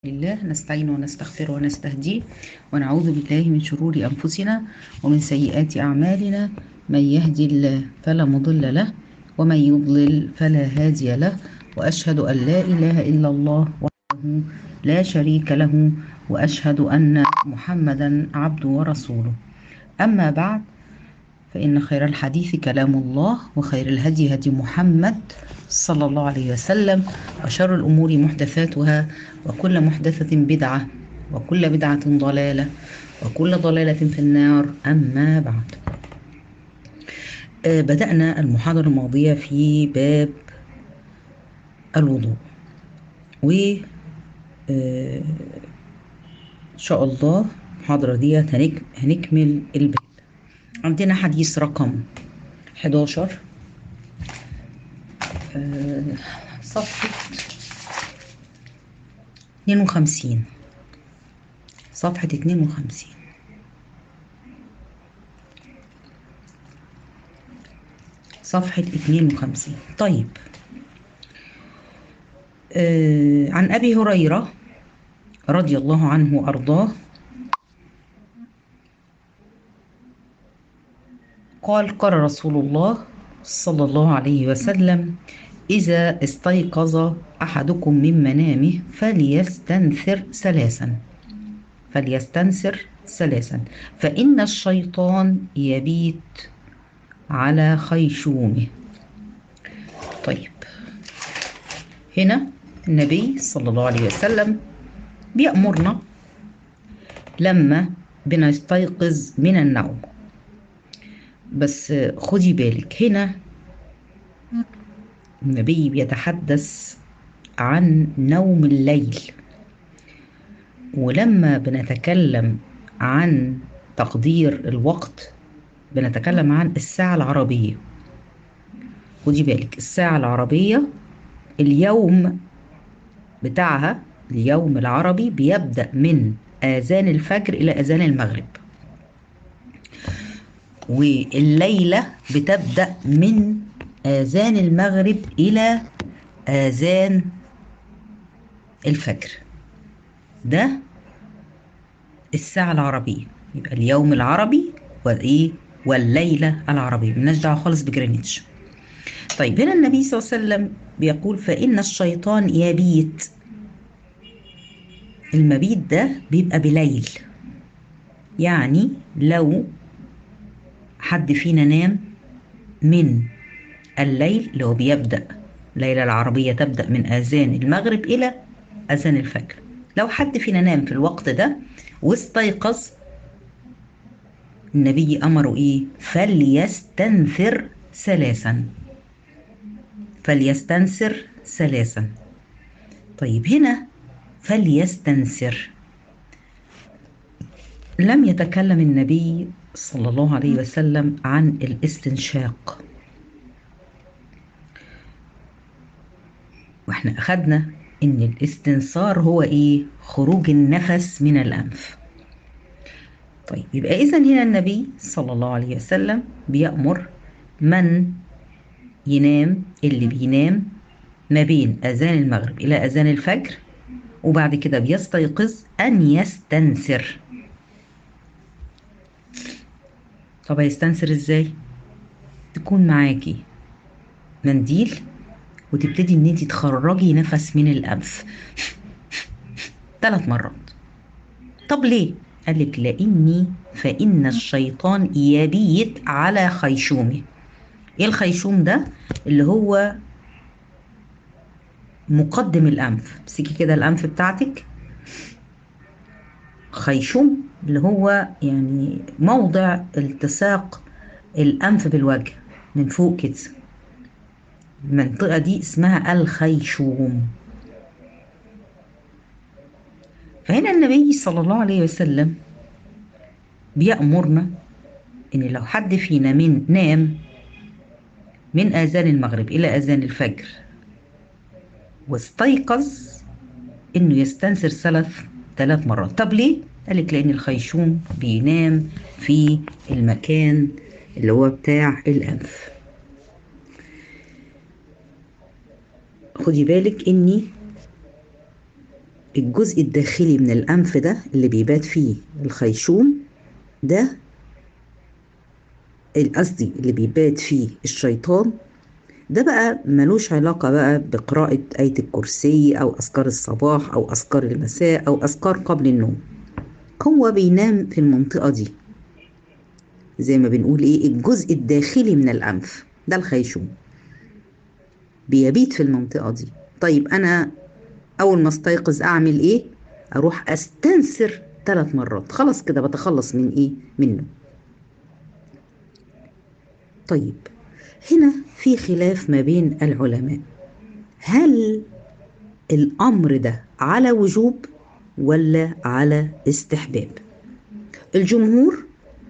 لله نستعين ونستغفر ونستهديه ونعوذ بالله من شرور أنفسنا ومن سيئات أعمالنا من يهدي الله فلا مضل له ومن يضلل فلا هادي له وأشهد أن لا إله إلا الله وحده لا شريك له وأشهد أن محمدا عبده ورسوله أما بعد فإن خير الحديث كلام الله وخير الهدي هدي محمد صلى الله عليه وسلم وشر الأمور محدثاتها وكل محدثة بدعة وكل بدعة ضلالة وكل ضلالة في النار أما بعد آه بدأنا المحاضرة الماضية في باب الوضوء و آه إن شاء الله المحاضرة دي هنك هنكمل الباب عندنا حديث رقم 11 آه صفحة 52 صفحة 52 صفحة 52 طيب آه عن أبي هريرة رضي الله عنه وأرضاه قال قال رسول الله صلى الله عليه وسلم إذا استيقظ أحدكم من منامه فليستنثر ثلاثا فليستنثر ثلاثا فإن الشيطان يبيت على خيشومه طيب هنا النبي صلى الله عليه وسلم بيأمرنا لما بنستيقظ من النوم بس خدي بالك هنا النبي بيتحدث عن نوم الليل ولما بنتكلم عن تقدير الوقت بنتكلم عن الساعة العربية خدي بالك الساعة العربية اليوم بتاعها اليوم العربي بيبدأ من آذان الفجر إلى آذان المغرب والليلة بتبدأ من آذان المغرب إلى آذان الفجر ده الساعة العربية يبقى اليوم العربي وإيه والليلة العربية ملناش دعوة خالص بجرينتش طيب هنا النبي صلى الله عليه وسلم بيقول فإن الشيطان يبيت المبيت ده بيبقى بليل يعني لو حد فينا نام من الليل اللي هو بيبدأ الليلة العربية تبدأ من آذان المغرب إلى آذان الفجر لو حد فينا نام في الوقت ده واستيقظ النبي أمره إيه فليستنثر ثلاثا فليستنثر ثلاثا طيب هنا فليستنثر لم يتكلم النبي صلى الله عليه وسلم عن الاستنشاق واحنا اخدنا ان الاستنثار هو ايه خروج النفس من الانف طيب يبقى اذا هنا النبي صلى الله عليه وسلم بيأمر من ينام اللي بينام ما بين اذان المغرب الى اذان الفجر وبعد كده بيستيقظ ان يستنثر طب هيستنثر ازاي تكون معاكي منديل وتبتدي ان انت تخرجي نفس من الانف ثلاث مرات طب ليه قال لك لاني فان الشيطان يبيت على خيشومه ايه الخيشوم ده اللي هو مقدم الانف امسكي كده الانف بتاعتك خيشوم اللي هو يعني موضع التصاق الأنف بالوجه من فوق كده المنطقة دي اسمها الخيشوم فهنا النبي صلى الله عليه وسلم بيأمرنا إن لو حد فينا من نام من آذان المغرب إلى آذان الفجر واستيقظ إنه يستنثر ثلاث ثلاث مرات طب ليه؟ قالك لأن الخيشوم بينام في المكان اللي هو بتاع الأنف خدي بالك إني الجزء الداخلي من الأنف ده اللي بيبات فيه الخيشوم ده قصدي اللي بيبات فيه الشيطان ده بقى ملوش علاقة بقى بقراءة آية الكرسي أو أذكار الصباح أو أذكار المساء أو أذكار قبل النوم هو بينام في المنطقة دي زي ما بنقول إيه الجزء الداخلي من الأنف ده الخيشوم بيبيت في المنطقة دي طيب أنا أول ما استيقظ أعمل إيه أروح أستنسر ثلاث مرات خلاص كده بتخلص من إيه منه طيب هنا في خلاف ما بين العلماء هل الأمر ده على وجوب ولا على استحباب الجمهور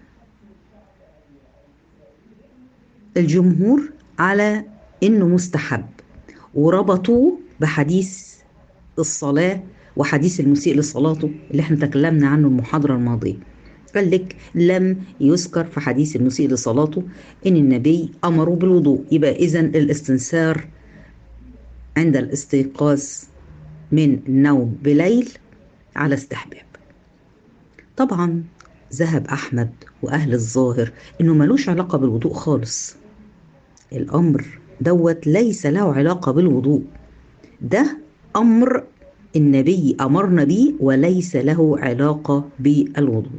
الجمهور على انه مستحب وربطوه بحديث الصلاة وحديث المسيء لصلاته اللي احنا تكلمنا عنه المحاضرة الماضية قال لك لم يذكر في حديث المسيء لصلاته ان النبي امره بالوضوء يبقى اذا الاستنسار عند الاستيقاظ من النوم بليل على استحباب طبعا ذهب احمد واهل الظاهر انه ملوش علاقه بالوضوء خالص الامر دوت ليس له علاقه بالوضوء ده امر النبي امرنا بيه وليس له علاقه بالوضوء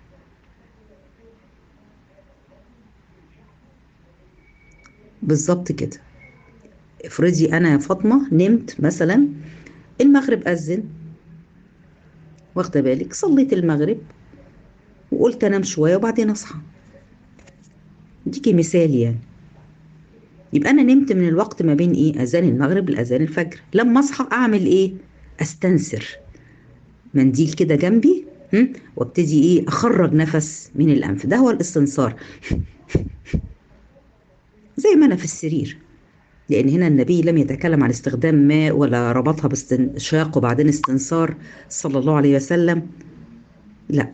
بالظبط كده افرضي انا يا فاطمه نمت مثلا المغرب اذن واخده بالك صليت المغرب وقلت انام شويه وبعدين اصحى ديكي مثال يعني يبقى انا نمت من الوقت ما بين ايه اذان المغرب لاذان الفجر لما اصحى اعمل ايه استنسر منديل كده جنبي وابتدي ايه اخرج نفس من الانف ده هو الاستنصار زي ما انا في السرير لان هنا النبي لم يتكلم عن استخدام ماء ولا ربطها باستنشاق وبعدين استنصار صلى الله عليه وسلم لا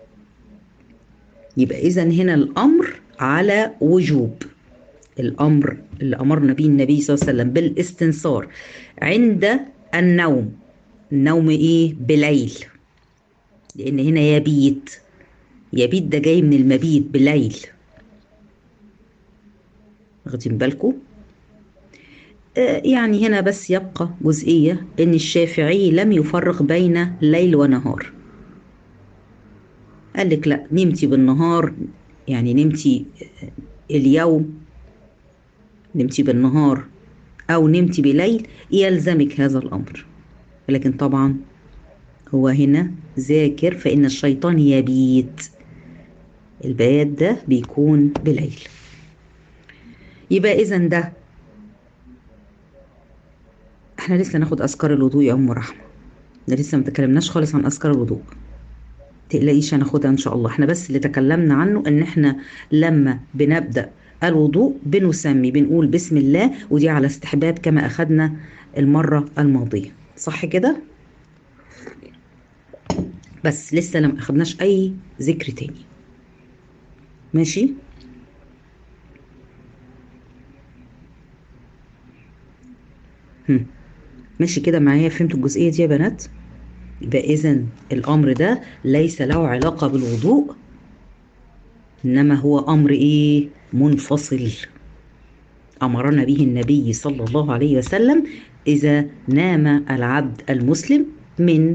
يبقى اذا هنا الامر على وجوب الامر اللي امرنا به النبي صلى الله عليه وسلم بالاستنصار عند النوم النوم ايه بليل لان هنا يبيت يبيت ده جاي من المبيت بليل واخدين بالكم آه يعني هنا بس يبقى جزئية ان الشافعي لم يفرق بين ليل ونهار قال لك لا نمتي بالنهار يعني نمتي اليوم نمتي بالنهار او نمتي بليل يلزمك هذا الامر لكن طبعا هو هنا ذاكر فان الشيطان يبيت البيات ده بيكون بليل يبقى اذا ده احنا لسه ناخد اذكار الوضوء يا ام رحمه ده لسه ما تكلمناش خالص عن اذكار الوضوء تقلقيش هناخدها ان شاء الله احنا بس اللي تكلمنا عنه ان احنا لما بنبدا الوضوء بنسمي بنقول بسم الله ودي على استحباب كما اخدنا المره الماضيه صح كده بس لسه لم اخدناش اي ذكر تاني ماشي هم. ماشي كده معايا فهمتوا الجزئيه دي يا بنات يبقى اذا الامر ده ليس له علاقه بالوضوء انما هو امر ايه منفصل امرنا به النبي صلى الله عليه وسلم اذا نام العبد المسلم من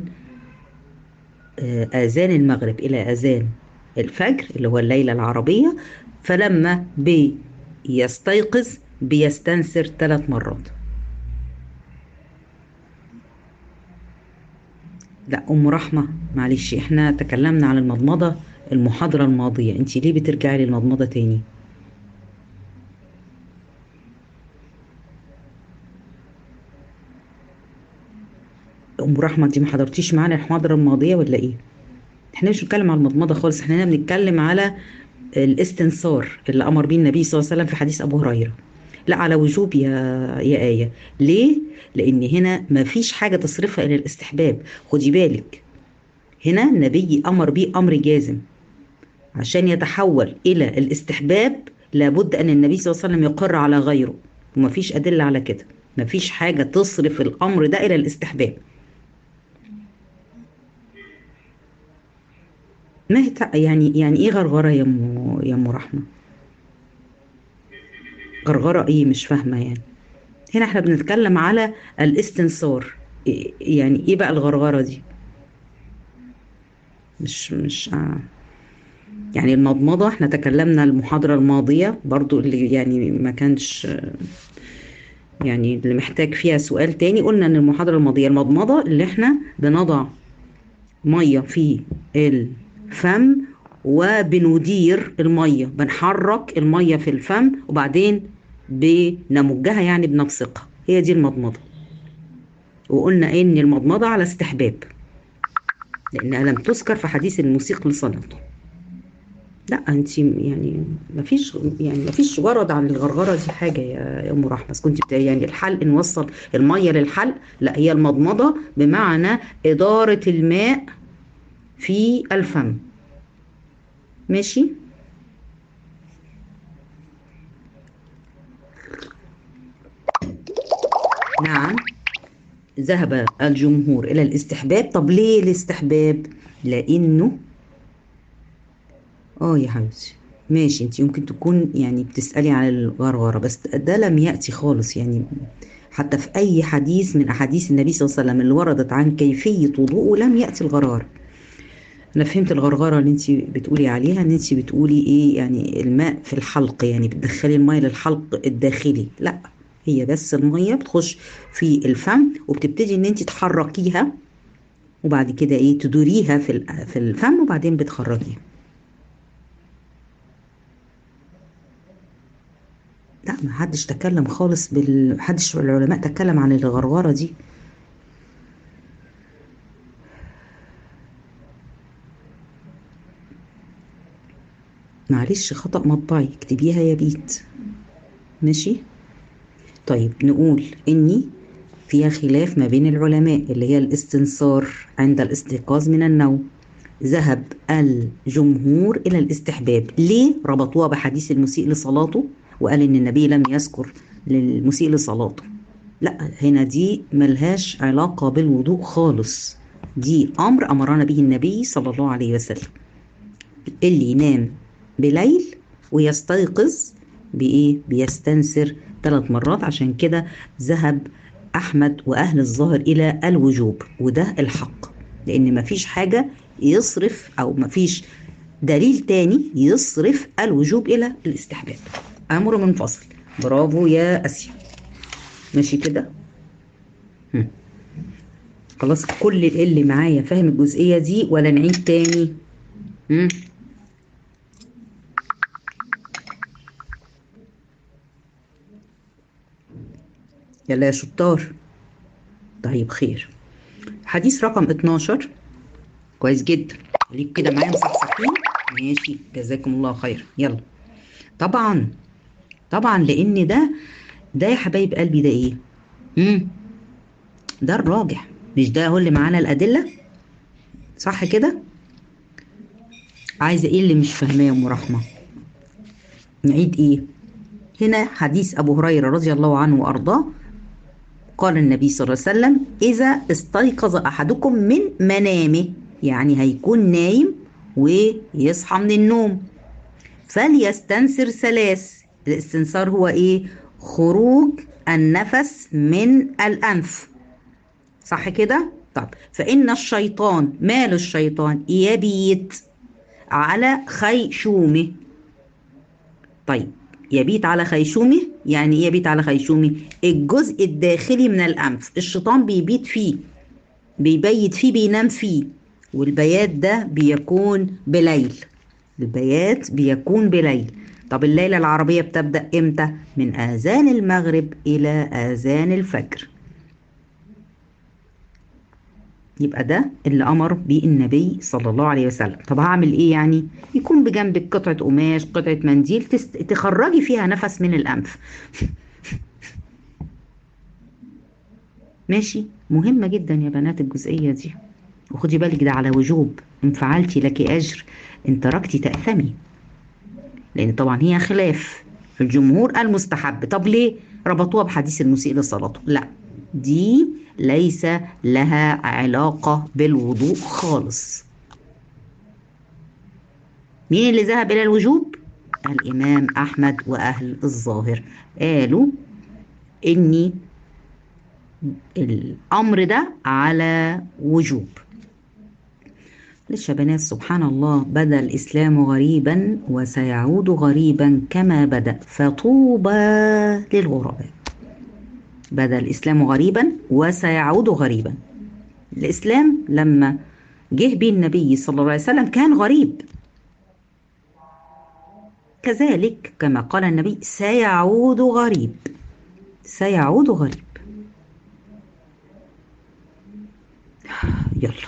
اذان المغرب الى اذان الفجر اللي هو الليله العربيه فلما بيستيقظ بيستنسر ثلاث مرات لا ام رحمه معلش احنا تكلمنا عن المضمضه المحاضره الماضيه انت ليه بترجعي للمضمضه تاني ام رحمه دي ما حضرتيش معانا المحاضره الماضيه ولا ايه احنا مش بنتكلم على المضمضه خالص احنا هنا بنتكلم على الاستنصار اللي امر بيه النبي صلى الله عليه وسلم في حديث ابو هريره لا على وجوب يا يا آية ليه؟ لأن هنا ما فيش حاجة تصرفها إلى الاستحباب خدي بالك هنا النبي أمر بيه أمر جازم عشان يتحول إلى الاستحباب لابد أن النبي صلى الله عليه وسلم يقر على غيره وما فيش أدلة على كده ما فيش حاجة تصرف الأمر ده إلى الاستحباب ما هي تع- يعني يعني ايه غرغرة يا ام يا ام رحمة غرغرة ايه مش فاهمة يعني هنا احنا بنتكلم على الاستنصار إيه- يعني ايه بقى الغرغرة دي مش مش آه. يعني المضمضة احنا تكلمنا المحاضرة الماضية برضو اللي يعني ما كانش آه، يعني اللي محتاج فيها سؤال تاني قلنا ان المحاضرة الماضية المضمضة اللي احنا بنضع مية في الفم وبندير المية بنحرك المية في الفم وبعدين بنمجها يعني بنبصقها هي دي المضمضة وقلنا ان المضمضة على استحباب لانها لم تذكر في حديث الموسيقى لصلاته لا انت يعني ما فيش يعني ما فيش ورد عن الغرغره دي حاجه يا يا ام رحمه بس كنت بتا- يعني الحلق نوصل الميه للحلق لا هي المضمضه بمعنى اداره الماء في الفم ماشي نعم ذهب الجمهور الى الاستحباب طب ليه الاستحباب لانه اه يا حبيبتي ماشي انت يمكن تكون يعني بتسألي على الغرغرة بس ده لم يأتي خالص يعني حتى في أي حديث من أحاديث النبي صلى الله عليه وسلم اللي وردت عن كيفية وضوءه لم يأتي الغرغرة أنا فهمت الغرغرة اللي انت بتقولي عليها ان انت بتقولي ايه يعني الماء في الحلق يعني بتدخلي المية للحلق الداخلي لا هي بس المية بتخش في الفم وبتبتدي ان انت تحركيها وبعد كده ايه تدوريها في ال- في الفم وبعدين بتخرجيها لا ما حدش تكلم خالص بال حدش العلماء تكلم عن الغرغرة دي معلش خطأ مطبعي اكتبيها يا بيت ماشي طيب نقول اني فيها خلاف ما بين العلماء اللي هي الاستنصار عند الاستيقاظ من النوم ذهب الجمهور الى الاستحباب ليه ربطوها بحديث المسيء لصلاته وقال ان النبي لم يذكر للمسيء لصلاته لا هنا دي ملهاش علاقة بالوضوء خالص دي امر امرنا به النبي صلى الله عليه وسلم اللي ينام بليل ويستيقظ بإيه؟ بيستنسر ثلاث مرات عشان كده ذهب أحمد وأهل الظاهر إلى الوجوب وده الحق لأن مفيش حاجة يصرف أو مفيش دليل تاني يصرف الوجوب إلى الاستحباب أمر منفصل برافو يا أسيا ماشي كده هم. خلاص كل اللي معايا فاهم الجزئية دي ولا نعيد تاني هم؟ يلا يا شطار طيب خير حديث رقم 12 كويس جدا خليك كده معايا مصحصحين ماشي جزاكم الله خير يلا طبعا طبعا لان ده ده يا حبايب قلبي ده ايه امم ده الراجح مش ده هو اللي معانا الادله صح كده عايزه ايه اللي مش فاهماه يا ام رحمه نعيد ايه هنا حديث ابو هريره رضي الله عنه وارضاه قال النبي صلى الله عليه وسلم إذا استيقظ أحدكم من منامه يعني هيكون نايم ويصحى من النوم فليستنسر ثلاث الاستنسار هو إيه؟ خروج النفس من الأنف صح كده؟ طب فإن الشيطان مال الشيطان يبيت على خيشومه طيب يبيت على خيشومه يعني ايه يبيت على خيشومه الجزء الداخلي من الانف الشيطان بيبيت فيه بيبيت فيه بينام فيه والبيات ده بيكون بليل البيات بيكون بليل طب الليلة العربية بتبدأ امتى من آذان المغرب إلى آذان الفجر يبقى ده اللي امر بيه النبي صلى الله عليه وسلم طب هعمل ايه يعني يكون بجنبك قطعه قماش قطعه منديل تست... تخرجي فيها نفس من الانف ماشي مهمه جدا يا بنات الجزئيه دي وخدي بالك ده على وجوب ان فعلتي لك اجر ان تركتي تاثمي لان طبعا هي خلاف الجمهور المستحب طب ليه ربطوها بحديث المسيء لصلاته لا دي ليس لها علاقة بالوضوء خالص مين اللي ذهب إلى الوجوب الإمام أحمد وأهل الظاهر قالوا إني الأمر ده على وجوب ليش يا بنات سبحان الله بدا الإسلام غريبا وسيعود غريبا كما بدأ فطوبى للغرباء بدا الإسلام غريبا وسيعود غريبا الإسلام لما جه به النبي صلى الله عليه وسلم كان غريب كذلك كما قال النبي سيعود غريب سيعود غريب يلا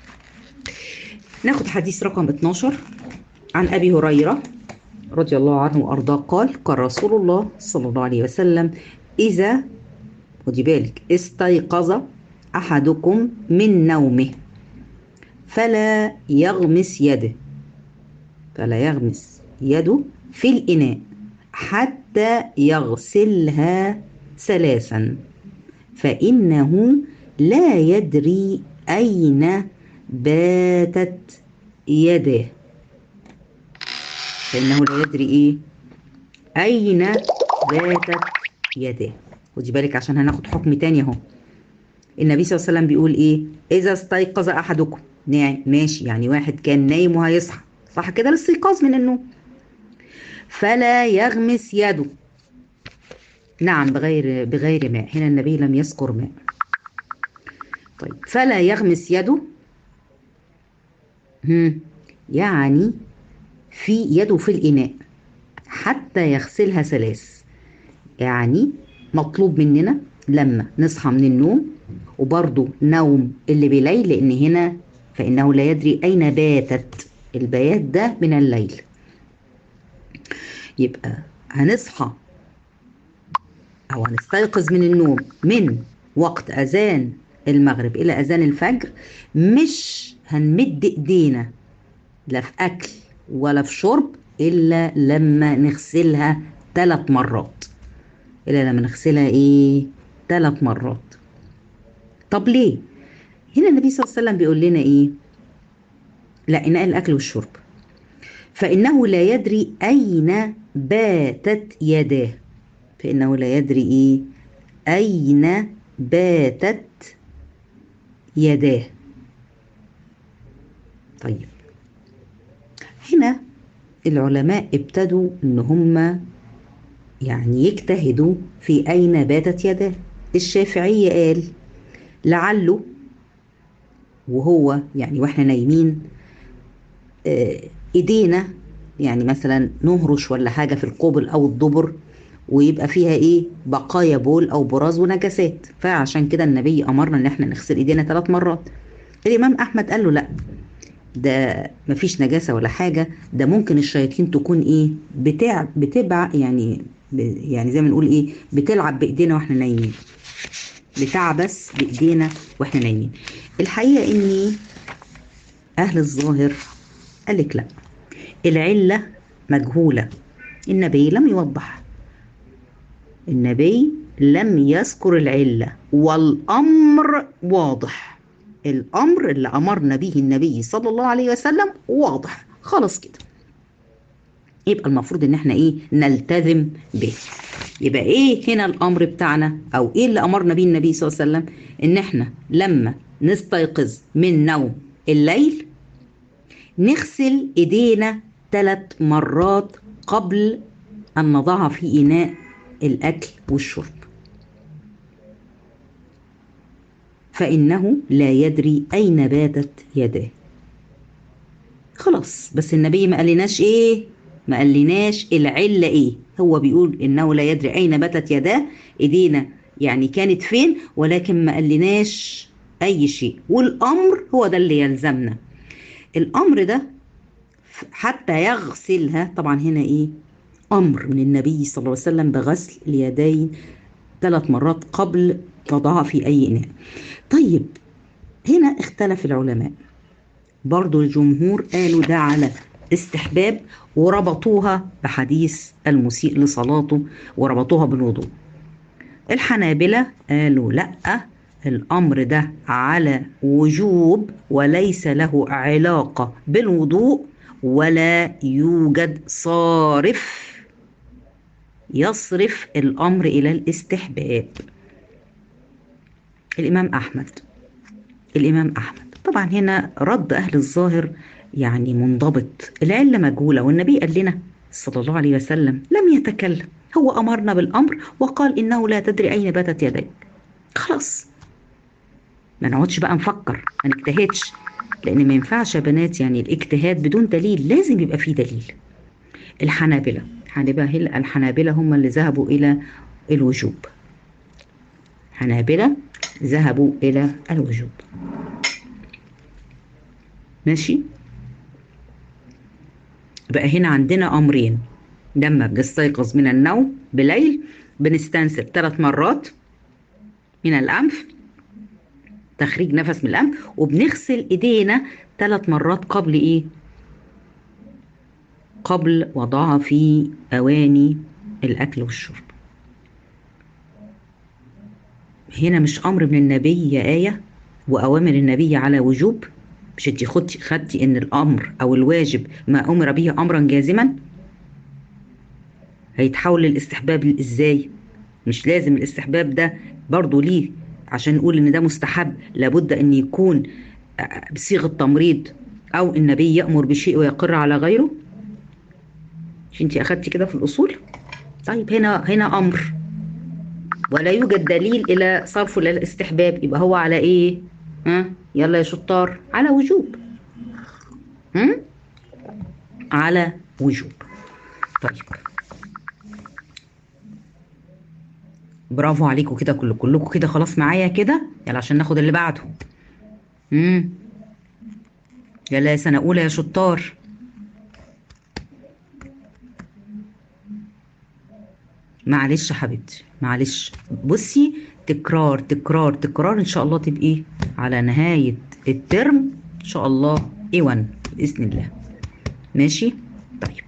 ناخد حديث رقم 12 عن أبي هريرة رضي الله عنه وأرضاه قال قال رسول الله صلى الله عليه وسلم إذا خدي بالك استيقظ أحدكم من نومه فلا يغمس يده فلا يغمس يده في الإناء حتى يغسلها ثلاثا فإنه لا يدري أين باتت يده فإنه لا يدري إيه أين باتت يده خدي بالك عشان هناخد حكم تاني أهو النبي صلى الله عليه وسلم بيقول إيه إذا استيقظ أحدكم نعم ماشي يعني واحد كان نايم وهيصحى صح كده الاستيقاظ من النوم فلا يغمس يده نعم بغير بغير ماء هنا النبي لم يذكر ماء طيب فلا يغمس يده هم. يعني في يده في الإناء حتى يغسلها ثلاث يعني مطلوب مننا لما نصحى من النوم وبرضه نوم اللي بليل لأن هنا فإنه لا يدري أين باتت البيات ده من الليل يبقى هنصحى أو هنستيقظ من النوم من وقت أذان المغرب إلى أذان الفجر مش هنمد إيدينا لا في أكل ولا في شرب إلا لما نغسلها ثلاث مرات إلا لما نغسلها إيه ثلاث مرات طب ليه هنا النبي صلى الله عليه وسلم بيقول لنا إيه لا إناء الأكل والشرب فإنه لا يدري أين باتت يداه فإنه لا يدري إيه أين باتت يداه طيب هنا العلماء ابتدوا ان هم يعني يجتهدوا في اين باتت يداه الشافعية قال لعله وهو يعني واحنا نايمين اه ايدينا يعني مثلا نهرش ولا حاجة في القبل او الدبر ويبقى فيها ايه بقايا بول او براز ونجاسات فعشان كده النبي امرنا ان احنا نغسل ايدينا ثلاث مرات الامام احمد قال له لا ده مفيش نجاسه ولا حاجه ده ممكن الشياطين تكون ايه بتاع بتبع يعني يعني زي ما نقول ايه بتلعب بايدينا واحنا نايمين بتعبس بايدينا واحنا نايمين الحقيقه اني اهل الظاهر قالك لا العله مجهوله النبي لم يوضح النبي لم يذكر العله والامر واضح الامر اللي امرنا به النبي صلى الله عليه وسلم واضح خلاص كده يبقى المفروض ان احنا ايه نلتزم به يبقى ايه هنا الامر بتاعنا او ايه اللي امرنا به النبي صلى الله عليه وسلم ان احنا لما نستيقظ من نوم الليل نغسل ايدينا ثلاث مرات قبل ان نضعها في اناء الاكل والشرب فإنه لا يدري أين باتت يداه خلاص بس النبي ما قالناش إيه ما قالناش العلة إيه هو بيقول إنه لا يدري أين باتت يداه إيدينا يعني كانت فين ولكن ما قالناش أي شيء والأمر هو ده اللي يلزمنا الأمر ده حتى يغسلها طبعا هنا إيه أمر من النبي صلى الله عليه وسلم بغسل اليدين ثلاث مرات قبل وضعها في أي إناء طيب هنا اختلف العلماء برضو الجمهور قالوا ده على استحباب وربطوها بحديث المسيء لصلاته وربطوها بالوضوء الحنابلة قالوا لأ الأمر ده على وجوب وليس له علاقة بالوضوء ولا يوجد صارف يصرف الأمر إلى الاستحباب الإمام أحمد الإمام أحمد طبعا هنا رد أهل الظاهر يعني منضبط العلة مجهولة والنبي قال لنا صلى الله عليه وسلم لم يتكلم هو أمرنا بالأمر وقال إنه لا تدري أين باتت يديك خلاص ما نقعدش بقى نفكر ما نجتهدش لأن ما ينفعش يا بنات يعني الاجتهاد بدون دليل لازم يبقى فيه دليل الحنابلة حنابلة الحنابلة هم اللي ذهبوا إلى الوجوب حنابلة ذهبوا إلى الوجوب ماشي بقى هنا عندنا أمرين لما بنستيقظ من النوم بليل بنستنسل ثلاث مرات من الأنف تخريج نفس من الأنف وبنغسل إيدينا ثلاث مرات قبل إيه؟ قبل وضعها في أواني الأكل والشرب هنا مش أمر من النبي يا آية وأوامر النبي على وجوب مش انت خدتي خدتي ان الامر او الواجب ما امر به امرا جازما هيتحول للاستحباب ازاي مش لازم الاستحباب ده برضو ليه عشان نقول ان ده مستحب لابد ان يكون بصيغه تمريض او النبي يامر بشيء ويقر على غيره مش انت اخدتي كده في الاصول طيب هنا هنا امر ولا يوجد دليل الى صرفه للاستحباب يبقى هو على ايه ها يلا يا شطار على وجوب هم؟ على وجوب طيب برافو عليكم كده كل كلكم كده خلاص معايا كده يلا عشان ناخد اللي بعده امم يلا يا سنه اولى يا شطار معلش يا حبيبتي معلش بصي تكرار تكرار تكرار ان شاء الله تبقي على نهاية الترم ان شاء الله A1 بإذن الله ماشي طيب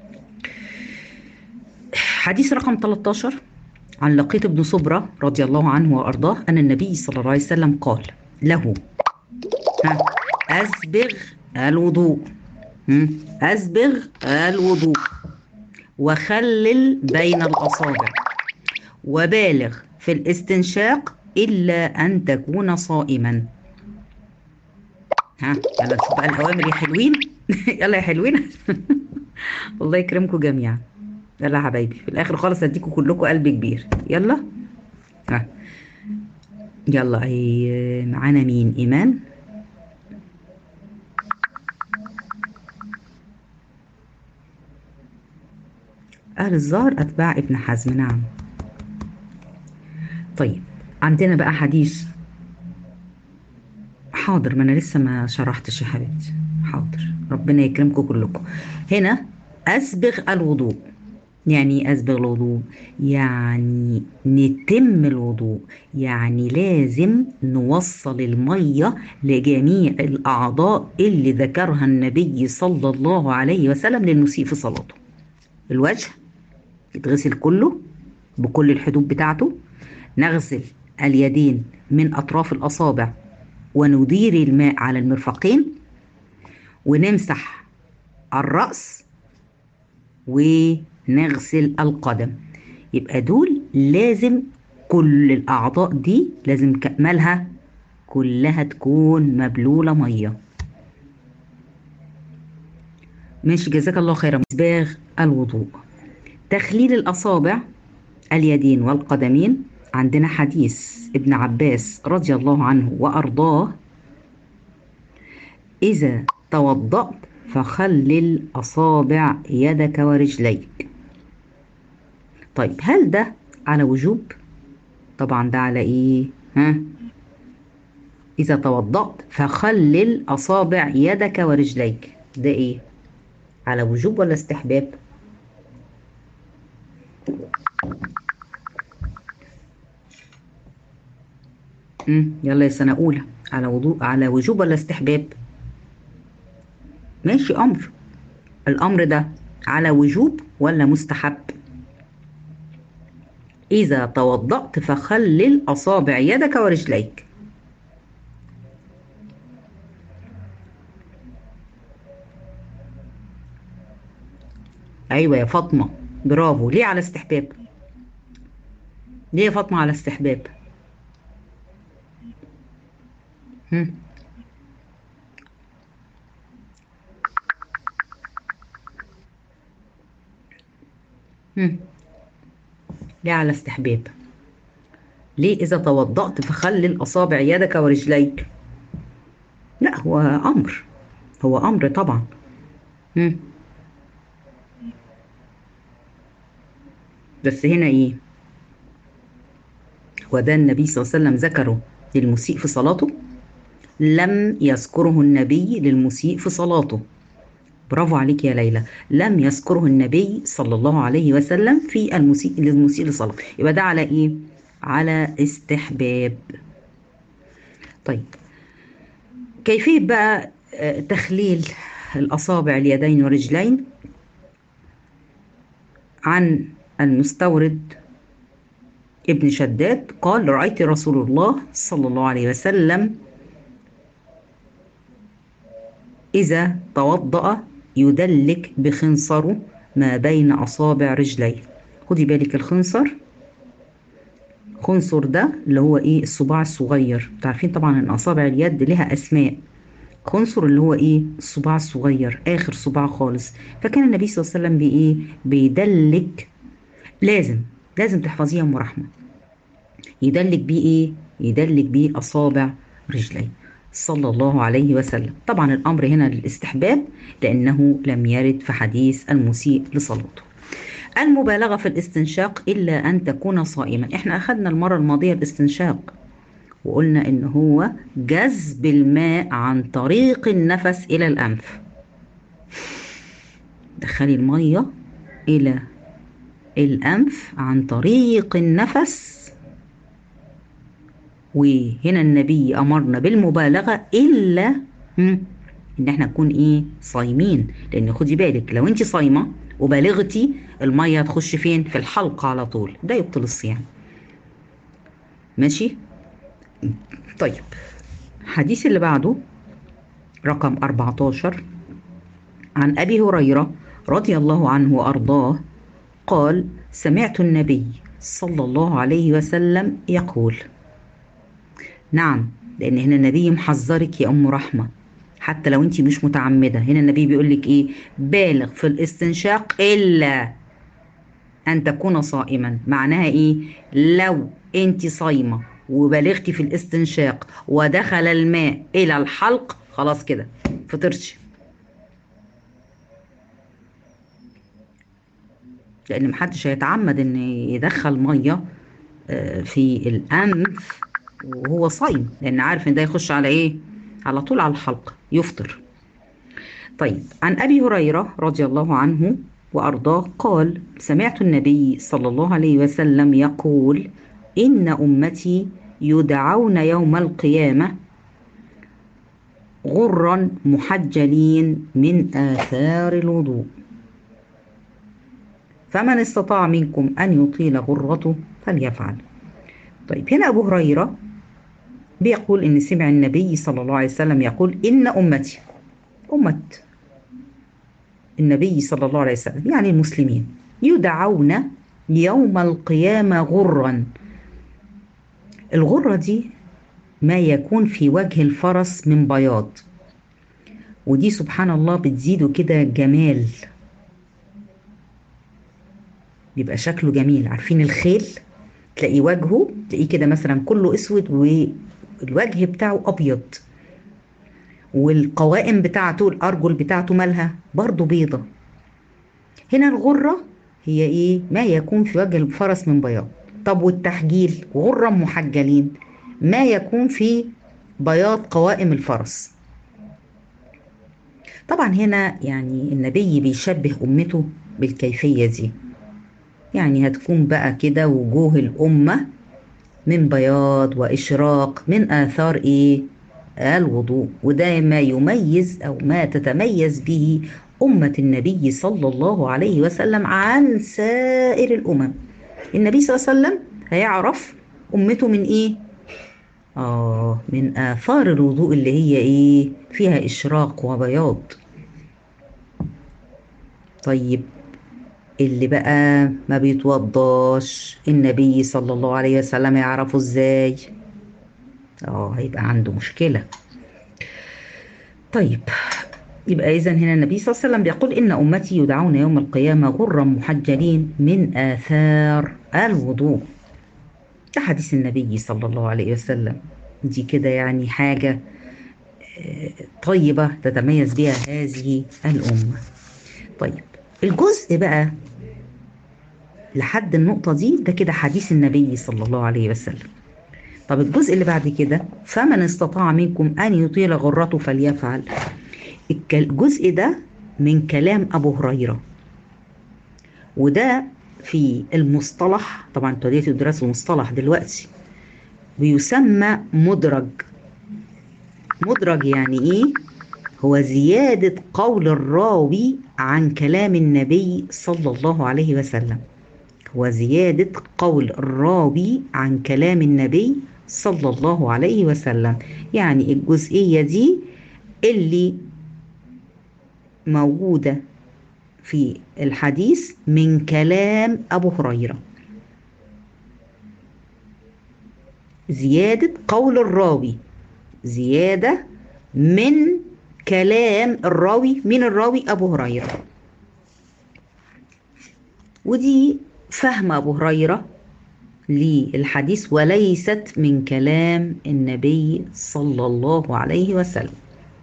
حديث رقم 13 عن لقيط بن صبرة رضي الله عنه وأرضاه أن النبي صلى الله عليه وسلم قال له ها أسبغ الوضوء أسبغ الوضوء وخلل بين الأصابع وبالغ في الاستنشاق إلا أن تكون صائما ها يلا نشوف بقى الأوامر يا حلوين يلا يا حلوين الله يكرمكم جميعا يلا يا حبايبي في الآخر خالص هديكم كلكم قلب كبير يلا ها يلا أي معانا مين إيمان أهل الزهر أتباع ابن حزم نعم طيب عندنا بقى حديث حاضر ما انا لسه ما شرحتش يا حبيبتي حاضر ربنا يكرمكم كلكم هنا اسبغ الوضوء يعني اسبغ الوضوء يعني نتم الوضوء يعني لازم نوصل الميه لجميع الاعضاء اللي ذكرها النبي صلى الله عليه وسلم للمسيء في صلاته الوجه يتغسل كله بكل الحدود بتاعته نغسل اليدين من أطراف الأصابع وندير الماء على المرفقين ونمسح الرأس ونغسل القدم يبقى دول لازم كل الأعضاء دي لازم كمالها كلها تكون مبلولة مية ماشي جزاك الله خيرا مسباغ الوضوء تخليل الأصابع اليدين والقدمين عندنا حديث ابن عباس رضي الله عنه وأرضاه إذا توضأت فخلل أصابع يدك ورجليك طيب هل ده على وجوب؟ طبعا ده على إيه؟ ها؟ إذا توضأت فخلل أصابع يدك ورجليك ده إيه؟ على وجوب ولا استحباب؟ مم. يلا يا سنة أولى على وضوء على وجوب ولا استحباب؟ ماشي أمر الأمر ده على وجوب ولا مستحب؟ إذا توضأت فخلل أصابع يدك ورجليك ايوه يا فاطمه برافو ليه على استحباب ليه يا فاطمه على استحباب هم. هم. ليه على استحباب ليه إذا توضأت فخلل أصابع يدك ورجليك لا هو أمر هو أمر طبعا هم. بس هنا إيه وده النبي صلى الله عليه وسلم ذكره للمسيء في صلاته لم يذكره النبي للمسيء في صلاته برافو عليك يا ليلى لم يذكره النبي صلى الله عليه وسلم في المسيء للمسيء لصلاته يبقى ده على ايه على استحباب طيب كيفية بقى تخليل الأصابع اليدين والرجلين عن المستورد ابن شداد قال رأيت رسول الله صلى الله عليه وسلم إذا توضأ يدلك بخنصره ما بين أصابع رجليه خدي بالك الخنصر خنصر ده اللي هو ايه الصباع الصغير عارفين طبعا ان اصابع اليد لها اسماء خنصر اللي هو ايه الصباع الصغير اخر صباع خالص فكان النبي صلى الله عليه وسلم بايه بيدلك لازم لازم تحفظيها ام رحمه يدلك بيه ايه يدلك بيه اصابع رجليه صلى الله عليه وسلم طبعا الامر هنا للاستحباب لانه لم يرد في حديث المسيء لصلاته المبالغه في الاستنشاق الا ان تكون صائما احنا اخذنا المره الماضيه الاستنشاق وقلنا ان هو جذب الماء عن طريق النفس الى الانف دخلي الميه الى الانف عن طريق النفس وهنا النبي امرنا بالمبالغه الا ان احنا نكون ايه صايمين لان خدي بالك لو انت صايمه وبالغتي الميه تخش فين في الحلق على طول ده يبطل الصيام ماشي طيب الحديث اللي بعده رقم 14 عن ابي هريره رضي الله عنه وارضاه قال سمعت النبي صلى الله عليه وسلم يقول نعم لان هنا النبي محذرك يا ام رحمه حتى لو انت مش متعمده هنا النبي بيقول لك ايه بالغ في الاستنشاق الا ان تكون صائما معناها ايه لو انت صايمه وبالغتي في الاستنشاق ودخل الماء الى الحلق خلاص كده فطرتي لان محدش هيتعمد ان يدخل ميه في الانف وهو صايم لان عارف ان ده يخش على ايه على طول على الحلق يفطر طيب عن ابي هريره رضي الله عنه وارضاه قال سمعت النبي صلى الله عليه وسلم يقول ان امتي يدعون يوم القيامه غرا محجلين من اثار الوضوء فمن استطاع منكم ان يطيل غرته فليفعل طيب هنا ابو هريره بيقول ان سمع النبي صلى الله عليه وسلم يقول ان امتي امه النبي صلى الله عليه وسلم يعني المسلمين يدعون يوم القيامه غرا الغره دي ما يكون في وجه الفرس من بياض ودي سبحان الله بتزيده كده جمال بيبقى شكله جميل عارفين الخيل تلاقي وجهه تلاقيه كده مثلا كله اسود والوجه بتاعه ابيض والقوائم بتاعته الارجل بتاعته مالها برضه بيضه هنا الغره هي ايه ما يكون في وجه الفرس من بياض طب والتحجيل غرا محجلين ما يكون في بياض قوائم الفرس طبعا هنا يعني النبي بيشبه امته بالكيفيه دي يعني هتكون بقى كده وجوه الامه من بياض واشراق من اثار ايه الوضوء وده ما يميز او ما تتميز به امه النبي صلى الله عليه وسلم عن سائر الامم النبي صلى الله عليه وسلم هيعرف امته من ايه اه من اثار الوضوء اللي هي ايه فيها اشراق وبياض طيب اللي بقى ما بيتوضاش النبي صلى الله عليه وسلم يعرفه ازاي اه هيبقى عنده مشكلة طيب يبقى إذا هنا النبي صلى الله عليه وسلم بيقول إن أمتي يدعون يوم القيامة غرا محجلين من آثار الوضوء ده حديث النبي صلى الله عليه وسلم دي كده يعني حاجة طيبة تتميز بها هذه الأمة طيب الجزء بقى لحد النقطة دي ده كده حديث النبي صلى الله عليه وسلم طب الجزء اللي بعد كده فمن استطاع منكم أن يطيل غرته فليفعل الجزء ده من كلام أبو هريرة وده في المصطلح طبعا ابتديت دراسة المصطلح دلوقتي بيسمى مدرج مدرج يعني ايه هو زيادة قول الراوي عن كلام النبي صلى الله عليه وسلم هو زيادة قول الراوي عن كلام النبي صلى الله عليه وسلم يعني الجزئية دي اللي موجودة في الحديث من كلام أبو هريرة زيادة قول الراوي زيادة من كلام الراوي من الراوي أبو هريرة ودي فهم أبو هريرة للحديث وليست من كلام النبي صلى الله عليه وسلم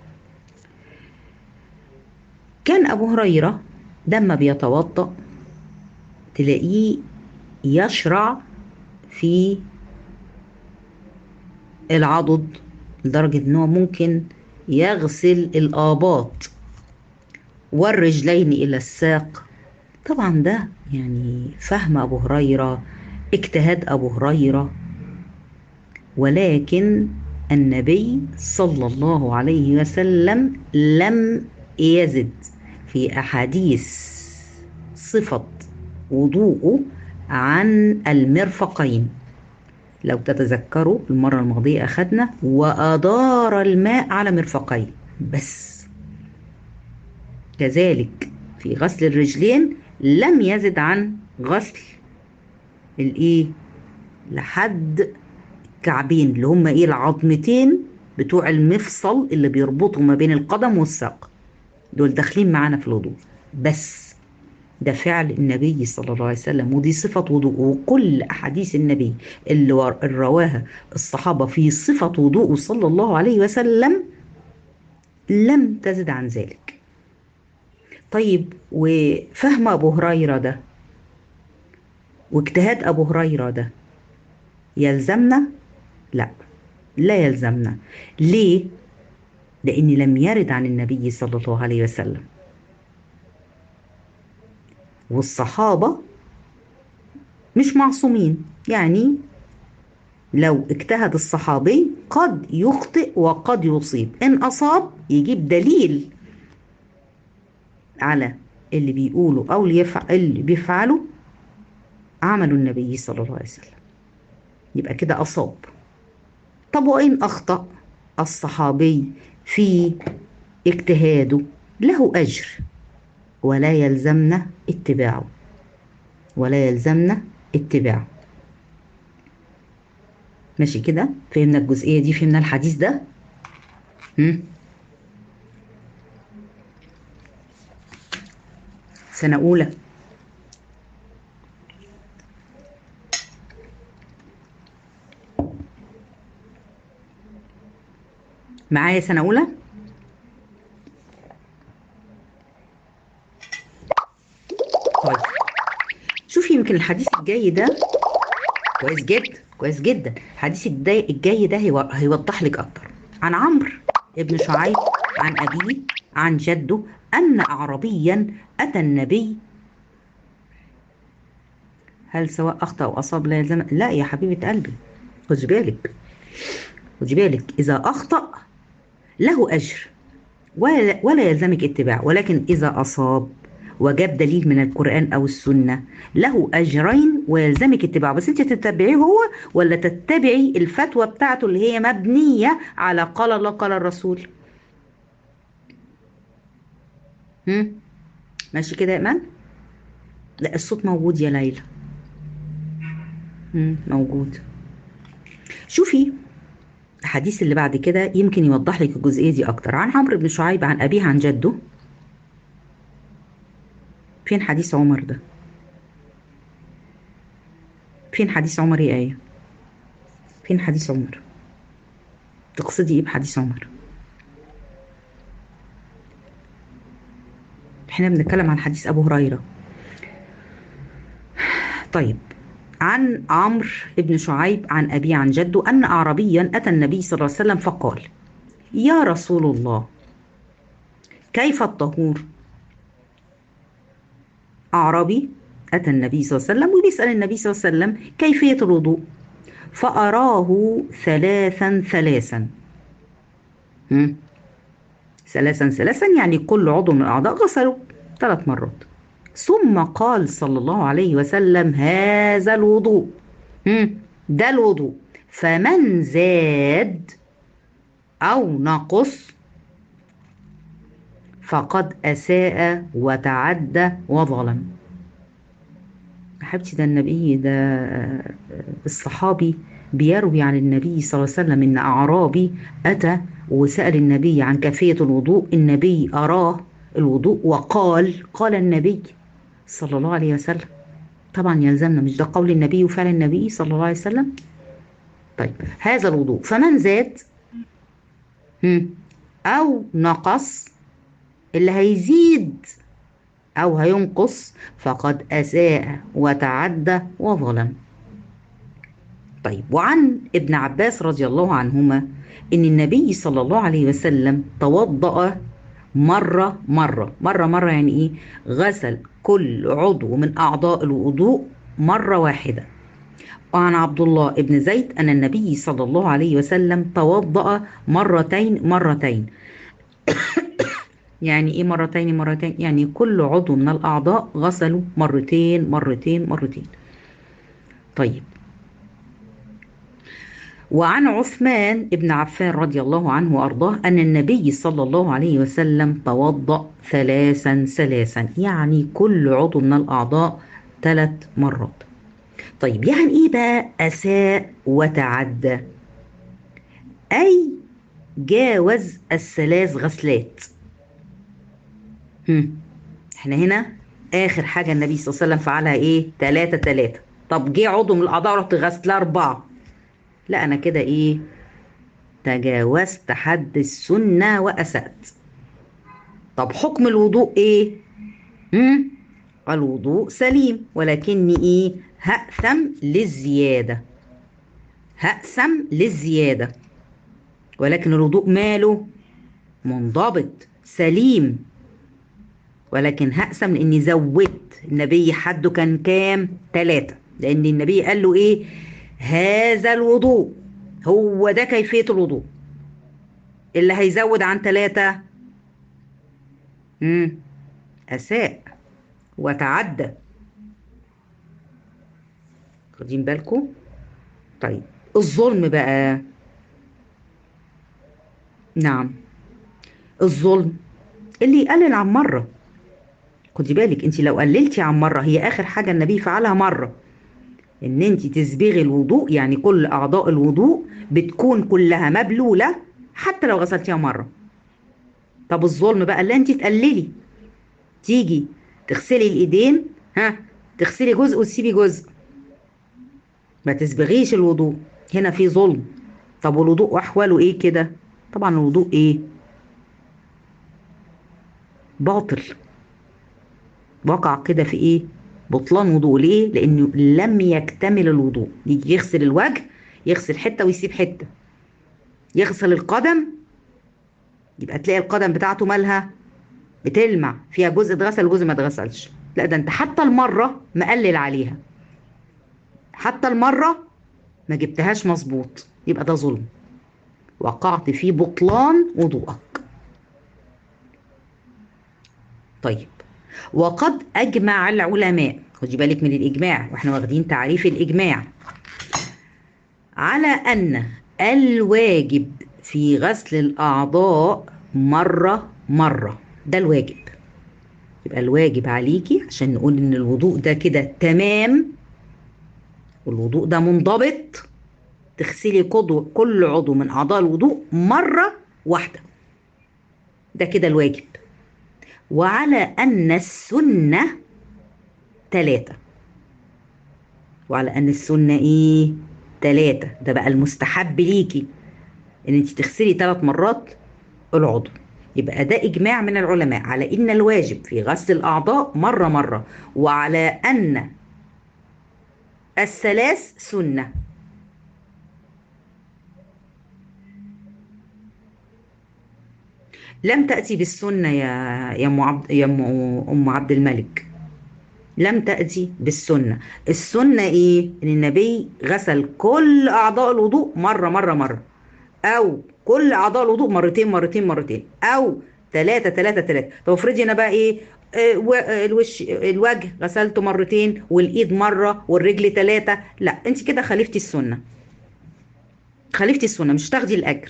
كان أبو هريرة لما بيتوضأ تلاقيه يشرع في العضد لدرجة ان هو ممكن يغسل الآباط والرجلين إلى الساق طبعا ده يعني فهم أبو هريرة اجتهاد أبو هريرة ولكن النبي صلى الله عليه وسلم لم يزد في أحاديث صفة وضوءه عن المرفقين لو تتذكروا المرة الماضية أخدنا وأدار الماء على مرفقيه بس كذلك في غسل الرجلين لم يزد عن غسل الايه لحد الكعبين اللي هم ايه العظمتين بتوع المفصل اللي بيربطوا ما بين القدم والساق دول داخلين معانا في الوضوء بس ده فعل النبي صلى الله عليه وسلم ودي صفة وضوء وكل أحاديث النبي اللي رواها الصحابة في صفة وضوءه صلى الله عليه وسلم لم تزد عن ذلك طيب وفهم أبو هريرة ده واجتهاد أبو هريرة ده يلزمنا؟ لا لا يلزمنا ليه؟ لأن لم يرد عن النبي صلى الله عليه وسلم والصحابة مش معصومين يعني لو اجتهد الصحابي قد يخطئ وقد يصيب إن أصاب يجيب دليل على اللي بيقوله أو اللي, يفعل اللي بيفعله عمل النبي صلى الله عليه وسلم يبقى كده أصاب طب وإن أخطأ الصحابي في اجتهاده له أجر ولا يلزمنا اتباعه ولا يلزمنا اتباعه ماشي كده فهمنا الجزئية دي فهمنا الحديث ده هم؟ سنة أولى معايا سنة أولى طيب شوفي يمكن الحديث الجاي ده كويس جدا كويس جدا الحديث الجاي ده هيوضح لك أكتر عن عمرو ابن شعيب عن أبيه عن جده أن أعربيا أتى النبي هل سواء أخطأ أو أصاب لا يلزم لا يا حبيبة قلبي خدي بالك خدي بالك إذا أخطأ له أجر ولا, ولا يلزمك اتباع ولكن إذا أصاب وجاب دليل من القرآن أو السنة له أجرين ويلزمك اتباعه بس أنت تتبعيه هو ولا تتبعي الفتوى بتاعته اللي هي مبنية على قال الله قال الرسول هم؟ ماشي كده يا إيمان لا الصوت موجود يا ليلى مم، موجود شوفي الحديث اللي بعد كده يمكن يوضح لك الجزئيه دي اكتر عن عمرو بن شعيب عن ابيه عن جده فين حديث عمر ده فين حديث عمر يا ايه فين حديث عمر تقصدي ايه بحديث عمر احنا بنتكلم عن حديث ابو هريره طيب عن عمرو بن شعيب عن أبي عن جده أن أعرابيا أتى النبي صلى الله عليه وسلم فقال يا رسول الله كيف الطهور أعرابي أتى النبي صلى الله عليه وسلم وبيسأل النبي صلى الله عليه وسلم كيفية الوضوء فأراه ثلاثا ثلاثا هم؟ ثلاثا ثلاثا يعني كل عضو من الأعضاء غسله ثلاث مرات ثم قال صلى الله عليه وسلم هذا الوضوء هم، ده الوضوء فمن زاد أو نقص فقد أساء وتعدى وظلم حبيبتي ده النبي ده الصحابي بيروي عن النبي صلى الله عليه وسلم ان اعرابي اتى وسال النبي عن كيفيه الوضوء النبي اراه الوضوء وقال قال النبي صلى الله عليه وسلم طبعا يلزمنا مش ده قول النبي وفعل النبي صلى الله عليه وسلم طيب هذا الوضوء فمن زاد هم، او نقص اللي هيزيد او هينقص فقد اساء وتعدى وظلم طيب وعن ابن عباس رضي الله عنهما ان النبي صلى الله عليه وسلم توضأ مرة مرة مرة مرة يعني ايه غسل كل عضو من اعضاء الوضوء مرة واحدة وعن عبد الله بن زيد ان النبي صلى الله عليه وسلم توضأ مرتين مرتين يعني ايه مرتين مرتين يعني كل عضو من الاعضاء غسله مرتين مرتين مرتين طيب وعن عثمان بن عفان رضي الله عنه وارضاه ان النبي صلى الله عليه وسلم توضا ثلاثا ثلاثا يعني كل عضو من الاعضاء ثلاث مرات طيب يعني ايه بقى اساء وتعدى اي جاوز الثلاث غسلات هم. احنا هنا اخر حاجه النبي صلى الله عليه وسلم فعلها ايه ثلاثة ثلاثة طب جه عضو من الاعضاء رحت غسلها اربعه لا انا كده ايه تجاوزت حد السنه واسأت طب حكم الوضوء ايه هم؟ الوضوء سليم ولكني ايه هأثم للزياده هأثم للزياده ولكن الوضوء ماله منضبط سليم ولكن هقسم لاني زودت النبي حده كان كام ثلاثة لان النبي قال له ايه هذا الوضوء هو ده كيفية الوضوء اللي هيزود عن ثلاثة امم اساء وتعدى واخدين بالكم طيب الظلم بقى نعم الظلم اللي يقلل عن مره خدي بالك انت لو قللتي عن مره هي اخر حاجه النبي فعلها مره ان انت تسبغي الوضوء يعني كل اعضاء الوضوء بتكون كلها مبلوله حتى لو غسلتيها مره طب الظلم بقى اللي انت تقللي تيجي تغسلي الايدين ها تغسلي جزء وتسيبي جزء ما تسبغيش الوضوء هنا في ظلم طب والوضوء احواله ايه كده طبعا الوضوء ايه باطل وقع كده في ايه بطلان وضوء ليه لانه لم يكتمل الوضوء يجي يغسل الوجه يغسل حته ويسيب حته يغسل القدم يبقى تلاقي القدم بتاعته مالها بتلمع فيها جزء اتغسل وجزء ما اتغسلش لا ده انت حتى المره مقلل عليها حتى المره ما جبتهاش مظبوط يبقى ده ظلم وقعت في بطلان وضوءك طيب وقد أجمع العلماء خدي بالك من الإجماع وإحنا واخدين تعريف الإجماع على أن الواجب في غسل الأعضاء مرة مرة ده الواجب يبقى الواجب عليكي عشان نقول ان الوضوء ده كده تمام والوضوء ده منضبط تغسلي كل عضو من اعضاء الوضوء مره واحده ده كده الواجب وعلى ان السنه ثلاثه وعلى ان السنه ايه ثلاثه ده بقى المستحب ليكي ان انت تغسلي ثلاث مرات العضو يبقى ده اجماع من العلماء على ان الواجب في غسل الاعضاء مره مره وعلى ان الثلاث سنه لم تأتي بالسنة يا يا أم عبد يا أم عبد الملك لم تأتي بالسنة السنة إيه؟ إن النبي غسل كل أعضاء الوضوء مرة مرة مرة أو كل أعضاء الوضوء مرتين مرتين مرتين أو ثلاثة ثلاثة ثلاثة طب افرضي أنا بقى إيه آه الوش الوجه غسلته مرتين والإيد مرة والرجل ثلاثة لا أنت كده خالفتي السنة خالفتي السنة مش تاخدي الأجر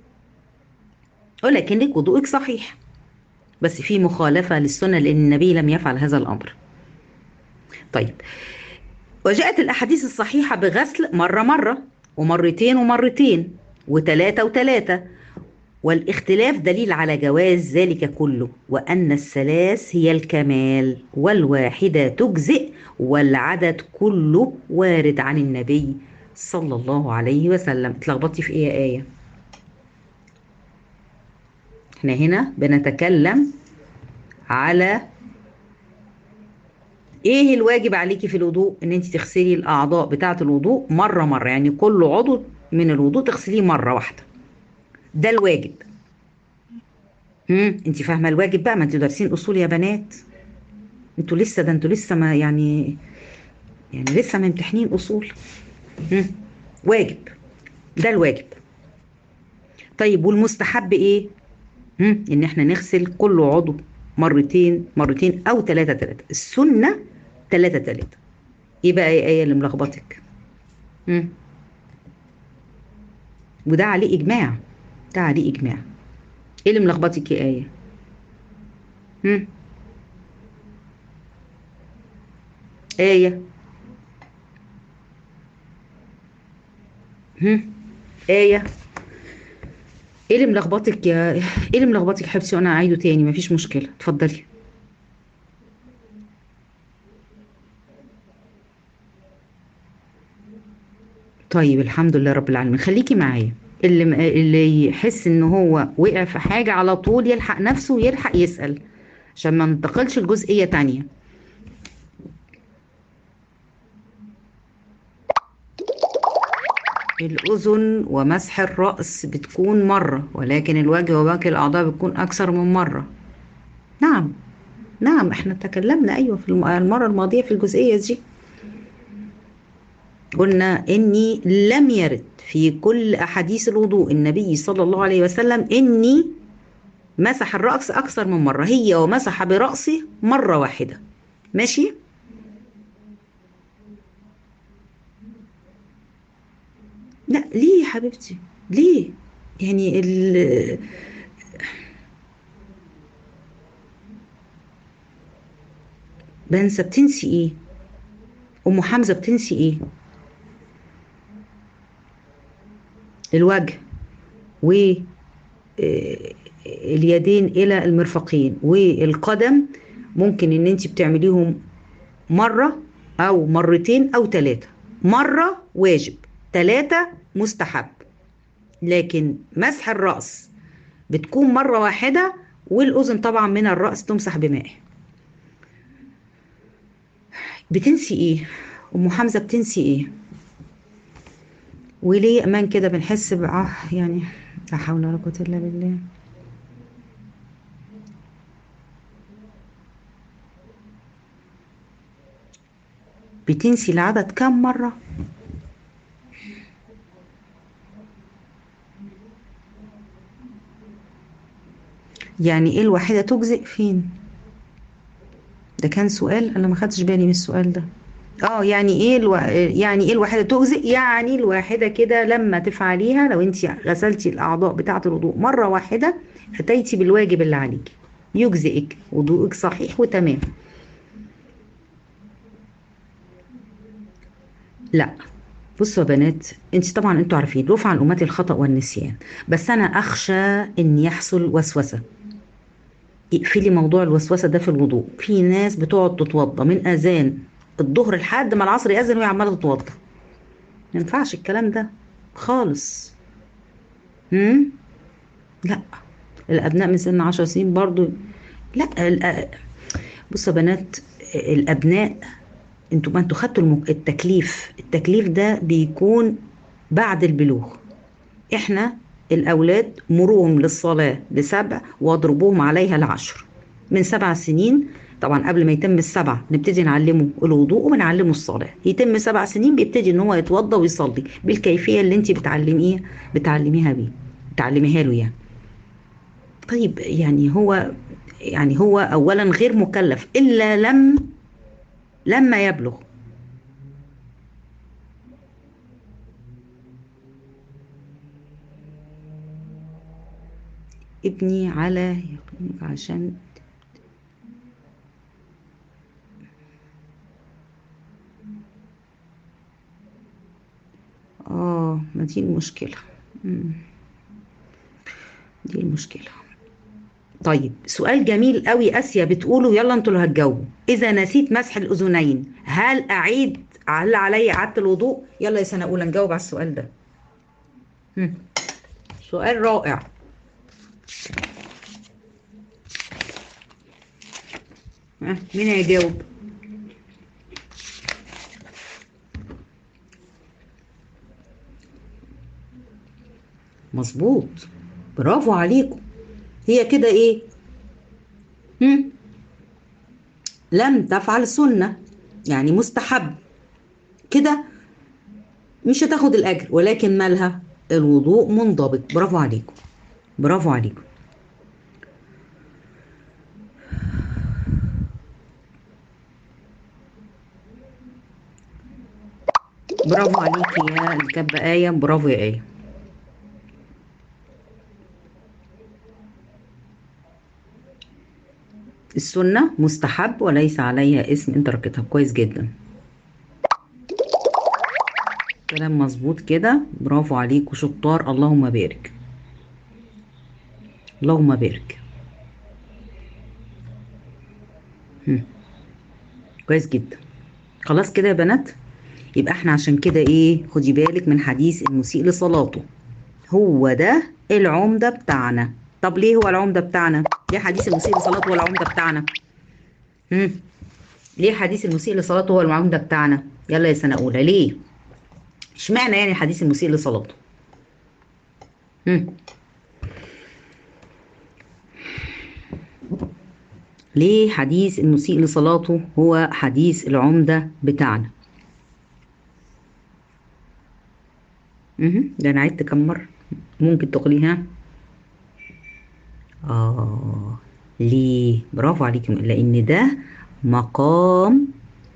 ولكنك وضوءك صحيح بس في مخالفة للسنة لأن النبي لم يفعل هذا الأمر طيب وجاءت الأحاديث الصحيحة بغسل مرة مرة ومرتين ومرتين وثلاثة وثلاثة والاختلاف دليل على جواز ذلك كله وأن الثلاث هي الكمال والواحدة تجزئ والعدد كله وارد عن النبي صلى الله عليه وسلم اتلخبطتي في ايه يا آية احنا هنا بنتكلم على ايه الواجب عليكي في الوضوء ان انت تغسلي الاعضاء بتاعه الوضوء مره مره يعني كل عضو من الوضوء تغسليه مره واحده ده الواجب امم انت فاهمه الواجب بقى ما انتوا دارسين اصول يا بنات انتوا لسه ده انتوا لسه ما يعني يعني لسه ممتحنين اصول مم. واجب ده الواجب طيب والمستحب ايه مم. ان احنا نغسل كل عضو مرتين مرتين او ثلاثة ثلاثة السنة ثلاثة ثلاثة ايه بقى ايه ايه اللي ملخبطك مم. وده عليه اجماع ده عليه اجماع ايه اللي ملخبطك يا ايه مم. ايه هم ايه ايه اللي ملخبطك يا ايه اللي ملخبطك يا حبيبتي وانا اعيده تاني مفيش مشكله اتفضلي طيب الحمد لله رب العالمين خليكي معايا اللي اللي يحس ان هو وقع في حاجه على طول يلحق نفسه ويلحق يسال عشان ما ننتقلش لجزئيه تانية الأذن ومسح الرأس بتكون مرة ولكن الوجه وباقي الأعضاء بتكون أكثر من مرة نعم نعم احنا تكلمنا أيوة في المرة الماضية في الجزئية دي قلنا إني لم يرد في كل أحاديث الوضوء النبي صلى الله عليه وسلم إني مسح الرأس أكثر من مرة هي ومسح برأسه مرة واحدة ماشي لا ليه يا حبيبتي ليه يعني ال بنسى بتنسي ايه ام حمزه بتنسي ايه الوجه و اليدين الى المرفقين والقدم ممكن ان انت بتعمليهم مره او مرتين او ثلاثه مره واجب ثلاثة مستحب لكن مسح الرأس بتكون مرة واحدة والأذن طبعا من الرأس تمسح بماء بتنسي ايه أم حمزة بتنسي ايه وليه أمان كده بنحس بآه يعني لا حول ولا قوة إلا بالله بتنسي العدد كم مرة يعني ايه الواحدة تجزئ فين ده كان سؤال انا ما خدتش بالي من السؤال ده اه يعني ايه الو... يعني ايه الواحدة تجزئ يعني الواحدة كده لما تفعليها لو انت غسلتي الاعضاء بتاعة الوضوء مرة واحدة اتيتي بالواجب اللي عليكي يجزئك وضوءك صحيح وتمام لا بصوا يا بنات انت طبعا انتوا عارفين رفع عن امتي الخطا والنسيان بس انا اخشى ان يحصل وسوسه اقفلي موضوع الوسوسه ده في الوضوء في ناس بتقعد تتوضى من اذان الظهر لحد ما العصر يأذن وهي عماله تتوضى ما ينفعش الكلام ده خالص هم؟ لا الابناء من سن عشر سنين برضو لا الأ- بصوا يا بنات الابناء انتوا ما انتوا خدتوا المك... التكليف التكليف ده بيكون بعد البلوغ احنا الاولاد مروهم للصلاه لسبع واضربوهم عليها لعشر من سبع سنين طبعا قبل ما يتم السبع نبتدي نعلمه الوضوء وبنعلمه الصلاه يتم سبع سنين بيبتدي ان هو يتوضا ويصلي بالكيفيه اللي انت بتعلميها بتعلميها بيه بتعلميها له يعني طيب يعني هو يعني هو اولا غير مكلف الا لم لما يبلغ ابني على يقينك عشان اه ما دي المشكلة مم. دي المشكلة طيب سؤال جميل قوي اسيا بتقوله يلا انتوا اللي هتجاوبوا اذا نسيت مسح الاذنين هل اعيد هل علي اعاده الوضوء يلا يا سنه اولى نجاوب على السؤال ده هم. سؤال رائع ها، مين هيجاوب مظبوط برافو عليكم هي كده ايه هم؟ لم تفعل سنة يعني مستحب كده مش هتاخد الأجر ولكن مالها الوضوء منضبط برافو عليكم برافو عليكم برافو عليكي يا الكبة آية برافو يا آية السنة مستحب وليس عليها اسم انت ركتها كويس جدا كلام مظبوط كده برافو عليكوا شطار اللهم بارك اللهم بارك هم. كويس جدا خلاص كده يا بنات يبقى احنا عشان كده ايه خدي بالك من حديث المسيء لصلاته هو ده العمدة بتاعنا طب ليه هو العمدة بتاعنا ليه حديث المسيء لصلاته هو العمدة بتاعنا هم. ليه حديث المسيء لصلاته هو العمدة بتاعنا يلا يا سنة أولى ليه اشمعنى يعني حديث المسيء لصلاته هم. ليه حديث المسيء لصلاته هو حديث العمدة بتاعنا مهم. ده انا عدت كم مرة ممكن تقوليها اه ليه برافو عليكم لان ده مقام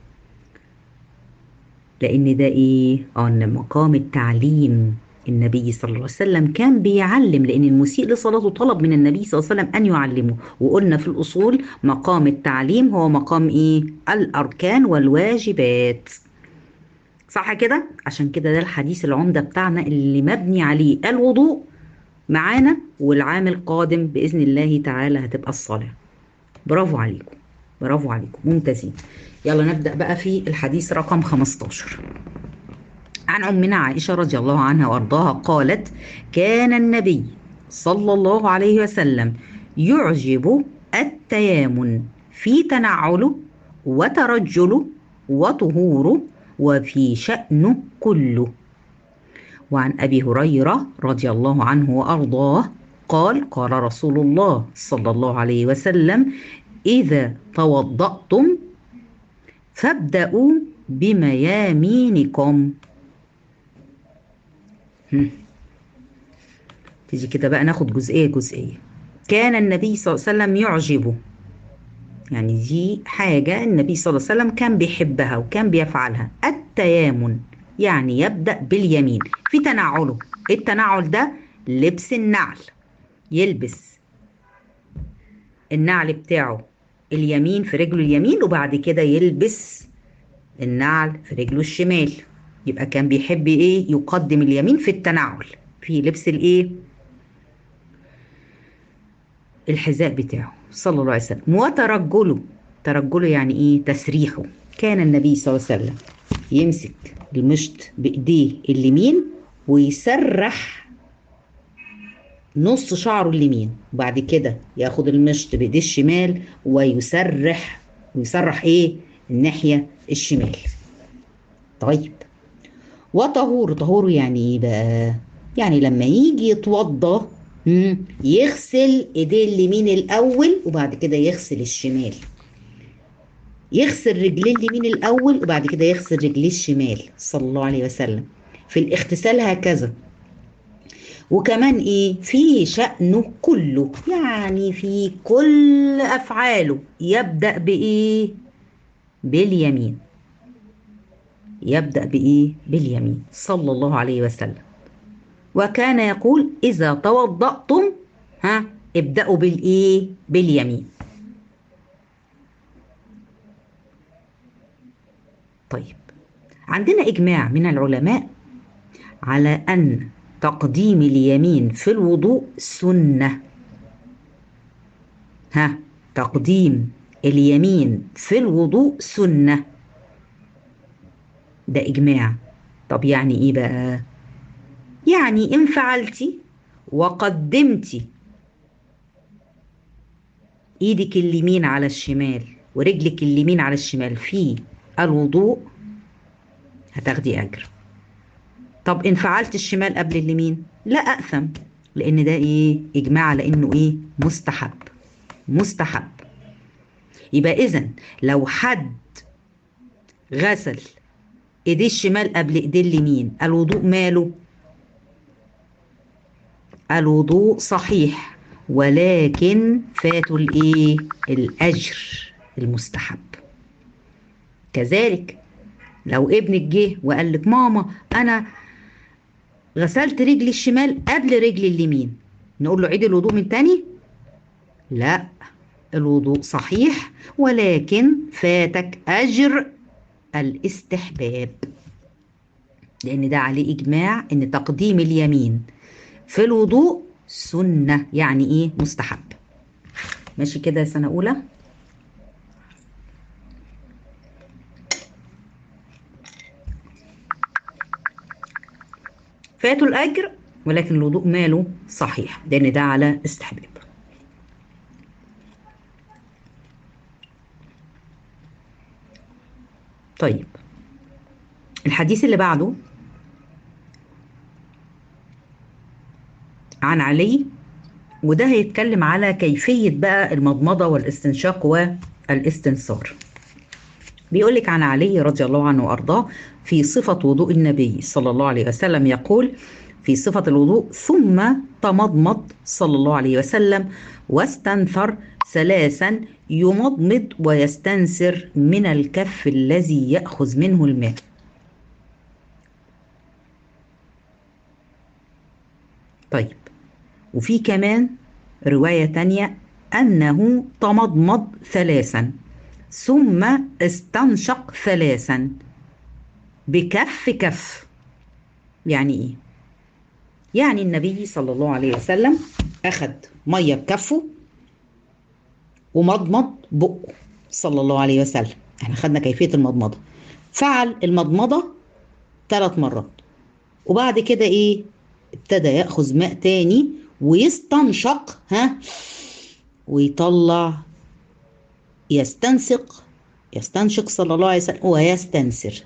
لان ده ايه اه ان مقام التعليم النبي صلى الله عليه وسلم كان بيعلم لان المسيء لصلاته طلب من النبي صلى الله عليه وسلم ان يعلمه وقلنا في الاصول مقام التعليم هو مقام ايه الاركان والواجبات صح كده عشان كده ده الحديث العمده بتاعنا اللي مبني عليه الوضوء معانا والعام القادم باذن الله تعالى هتبقى الصلاه برافو عليكم برافو عليكم ممتازين يلا نبدا بقى في الحديث رقم 15 عن أمنا عائشة رضي الله عنها وأرضاها قالت كان النبي صلى الله عليه وسلم يعجب التيامن في تنعله وترجله وطهوره وفي شأنه كله وعن أبي هريرة رضي الله عنه وأرضاه قال قال رسول الله صلى الله عليه وسلم إذا توضأتم فابدأوا بميامينكم هم. تيجي كده بقى ناخد جزئية جزئية كان النبي صلى الله عليه وسلم يعجبه يعني دي حاجة النبي صلى الله عليه وسلم كان بيحبها وكان بيفعلها التيامن يعني يبدأ باليمين في تنعله التنعل ده لبس النعل يلبس النعل بتاعه اليمين في رجله اليمين وبعد كده يلبس النعل في رجله الشمال يبقى كان بيحب ايه يقدم اليمين في التنعل في لبس الايه الحذاء بتاعه صلى الله عليه وسلم وترجله ترجله يعني ايه تسريحه كان النبي صلى الله عليه وسلم يمسك المشط بايديه اليمين ويسرح نص شعره اليمين وبعد كده ياخد المشط بايديه الشمال ويسرح ويسرح ايه الناحيه الشمال طيب وطهور طهور يعني ايه بقى يعني لما يجي يتوضى يغسل ايديه اليمين الاول وبعد كده يغسل الشمال يغسل رجليه اليمين الاول وبعد كده يغسل رجليه الشمال صلى الله عليه وسلم في الاغتسال هكذا وكمان ايه في شأنه كله يعني في كل افعاله يبدأ بايه باليمين يبدأ بايه باليمين صلى الله عليه وسلم وكان يقول اذا توضأتم ها ابدأوا بالايه باليمين طيب عندنا اجماع من العلماء على ان تقديم اليمين في الوضوء سنه ها تقديم اليمين في الوضوء سنه ده اجماع طب يعني ايه بقى يعني ان فعلتي وقدمتي ايدك اليمين على الشمال ورجلك اليمين على الشمال في الوضوء هتاخدي اجر طب ان فعلت الشمال قبل اليمين لا اثم لان ده ايه اجماع على انه ايه مستحب مستحب يبقى اذا لو حد غسل ايديه الشمال قبل ايديه اليمين الوضوء ماله الوضوء صحيح ولكن فاتوا الايه الاجر المستحب كذلك لو ابنك جه وقال لك ماما انا غسلت رجلي الشمال قبل رجلي اليمين نقول له عيد الوضوء من تاني لا الوضوء صحيح ولكن فاتك اجر الاستحباب لان ده عليه اجماع ان تقديم اليمين في الوضوء سنه يعني ايه مستحب ماشي كده يا سنه اولى فاتوا الأجر ولكن الوضوء ماله صحيح لأن ده على استحباب طيب الحديث اللي بعده عن علي وده هيتكلم على كيفية بقى المضمضة والاستنشاق والاستنثار بيقول لك عن علي رضي الله عنه وارضاه في صفه وضوء النبي صلى الله عليه وسلم يقول في صفه الوضوء ثم تمضمض صلى الله عليه وسلم واستنثر ثلاثا يمضمض ويستنثر من الكف الذي ياخذ منه الماء طيب وفي كمان روايه تانية انه تمضمض ثلاثا ثم استنشق ثلاثا بكف كف يعني ايه يعني النبي صلى الله عليه وسلم اخذ ميه بكفه ومضمض بقه صلى الله عليه وسلم احنا خدنا كيفيه المضمضه فعل المضمضه ثلاث مرات وبعد كده ايه ابتدى ياخذ ماء تاني ويستنشق ها ويطلع يستنسق يستنشق صلى الله عليه وسلم ويستنسر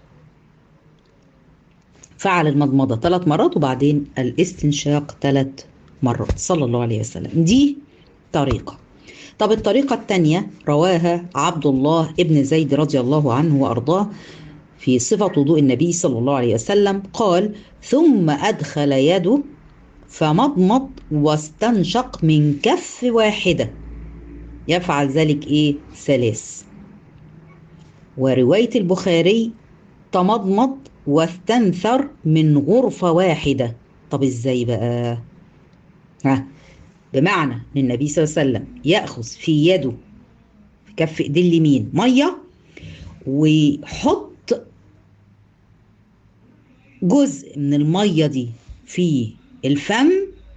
فعل المضمضة ثلاث مرات وبعدين الاستنشاق ثلاث مرات صلى الله عليه وسلم دي طريقة طب الطريقة الثانية رواها عبد الله ابن زيد رضي الله عنه وأرضاه في صفة وضوء النبي صلى الله عليه وسلم قال ثم أدخل يده فمضمض واستنشق من كف واحدة يفعل ذلك ايه ثلاث ورواية البخاري تمضمض واستنثر من غرفة واحدة طب ازاي بقى ها بمعنى ان النبي صلى الله عليه وسلم ياخذ في يده في كف ايديه اليمين ميه ويحط جزء من الميه دي في الفم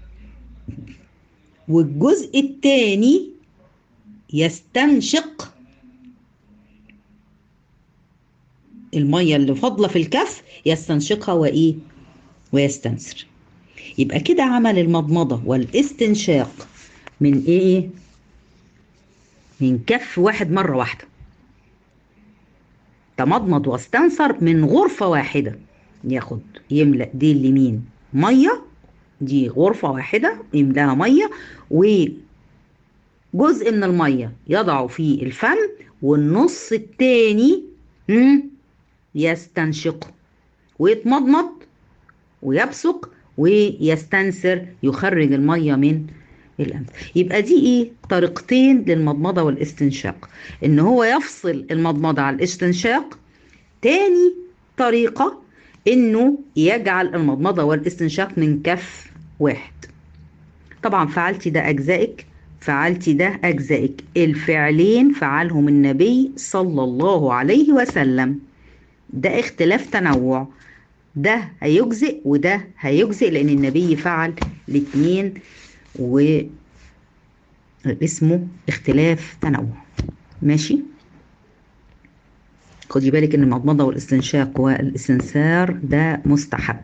والجزء الثاني يستنشق الميه اللي فاضله في الكف يستنشقها وايه ويستنثر يبقى كده عمل المضمضه والاستنشاق من ايه من كف واحد مره واحده تمضمض واستنثر من غرفه واحده ياخد يملا ايديه اليمين ميه دي غرفه واحده يملاها ميه وجزء من الميه يضعه في الفم والنص التاني يستنشقه ويتمضمض ويبصق ويستنثر يخرج الميه من الانف يبقى دي ايه طريقتين للمضمضه والاستنشاق ان هو يفصل المضمضه على الاستنشاق تاني طريقه انه يجعل المضمضه والاستنشاق من كف واحد طبعا فعلتي ده اجزائك فعلتي ده اجزائك الفعلين فعلهم النبي صلى الله عليه وسلم ده اختلاف تنوع ده هيجزئ وده هيجزئ لان النبي فعل الاثنين و اسمه اختلاف تنوع ماشي خدي بالك ان المضمضه والاستنشاق والاستنثار ده مستحب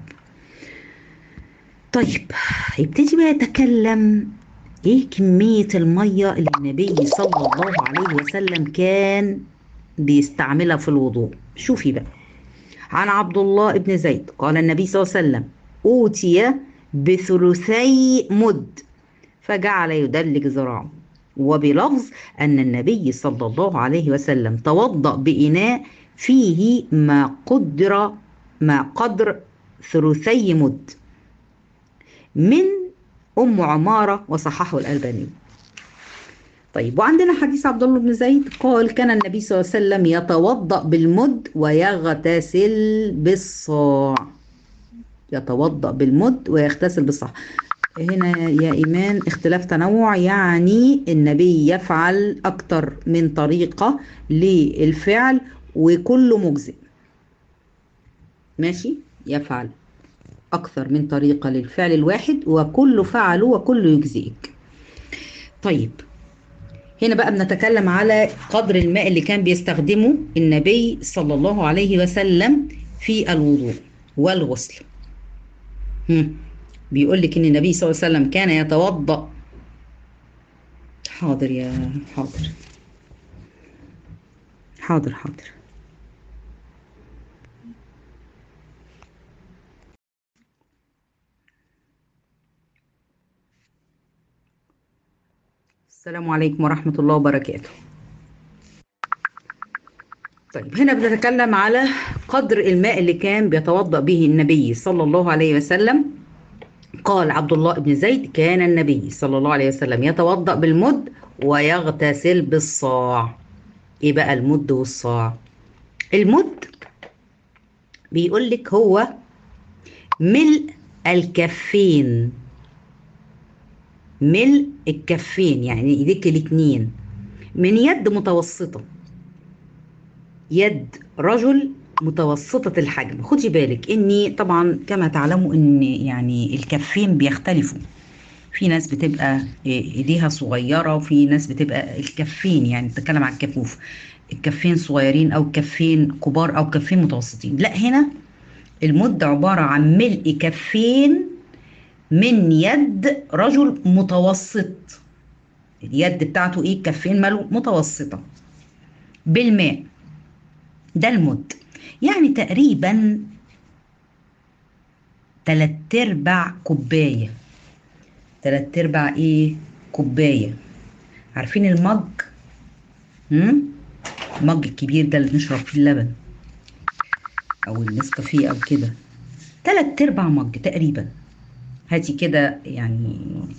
طيب يبتدي بقى يتكلم ايه كميه الميه اللي النبي صلى الله عليه وسلم كان بيستعملها في الوضوء شوفي بقى عن عبد الله بن زيد قال النبي صلى الله عليه وسلم أوتي بثلثي مد فجعل يدلج ذراعه وبلفظ أن النبي صلى الله عليه وسلم توضأ بإناء فيه ما قدر ما قدر ثلثي مد من أم عمارة وصححه الألباني طيب وعندنا حديث عبد الله بن زيد قال كان النبي صلى الله عليه وسلم يتوضأ بالمد ويغتسل بالصاع يتوضأ بالمد ويغتسل بالصاع هنا يا إيمان اختلاف تنوع يعني النبي يفعل أكتر من طريقة للفعل وكله مجزئ ماشي يفعل أكثر من طريقة للفعل الواحد وكله فعله وكله يجزئك طيب هنا بقى بنتكلم على قدر الماء اللي كان بيستخدمه النبي صلى الله عليه وسلم في الوضوء والغسل بيقول لك ان النبي صلى الله عليه وسلم كان يتوضا حاضر يا حاضر حاضر حاضر السلام عليكم ورحمة الله وبركاته طيب هنا بنتكلم على قدر الماء اللي كان بيتوضأ به النبي صلى الله عليه وسلم قال عبد الله بن زيد كان النبي صلى الله عليه وسلم يتوضأ بالمد ويغتسل بالصاع ايه بقى المد والصاع المد بيقول لك هو ملء الكفين ملء الكفين يعني ايديك الاتنين من يد متوسطة يد رجل متوسطة الحجم خدي بالك اني طبعا كما تعلموا ان يعني الكفين بيختلفوا في ناس بتبقى ايديها صغيرة وفي ناس بتبقى الكفين يعني بتتكلم عن الكفوف الكفين صغيرين او كفين كبار او كفين متوسطين لا هنا المد عبارة عن ملء كفين من يد رجل متوسط اليد بتاعته ايه كفين ماله متوسطه بالماء ده المد يعني تقريبا تلات ارباع كوبايه تلات ارباع ايه كوبايه عارفين المج هم المج الكبير ده اللي بنشرب فيه اللبن او النسكافيه او كده تلات ارباع مج تقريبا هاتي كده يعني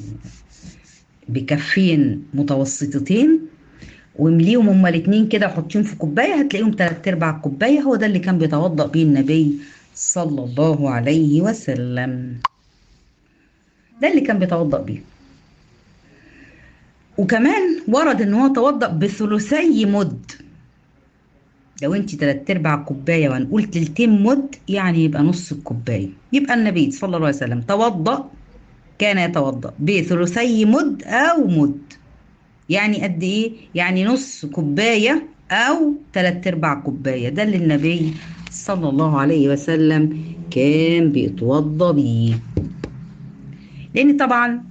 بكفين متوسطتين وامليهم هما الاتنين كده حطيهم في كوبايه هتلاقيهم تلات ارباع كوبايه هو ده اللي كان بيتوضا بيه النبي صلى الله عليه وسلم ده اللي كان بيتوضا بيه وكمان ورد ان هو توضأ بثلثي مد لو انت تلات ارباع كوبايه وهنقول تلتين مد يعني يبقى نص الكوبايه يبقى النبي صلى الله عليه وسلم توضأ كان يتوضأ بثلثي مد او مد يعني قد ايه يعني نص كوبايه او تلات ارباع كوبايه ده اللي النبي صلى الله عليه وسلم كان بيتوضى بيه لان طبعا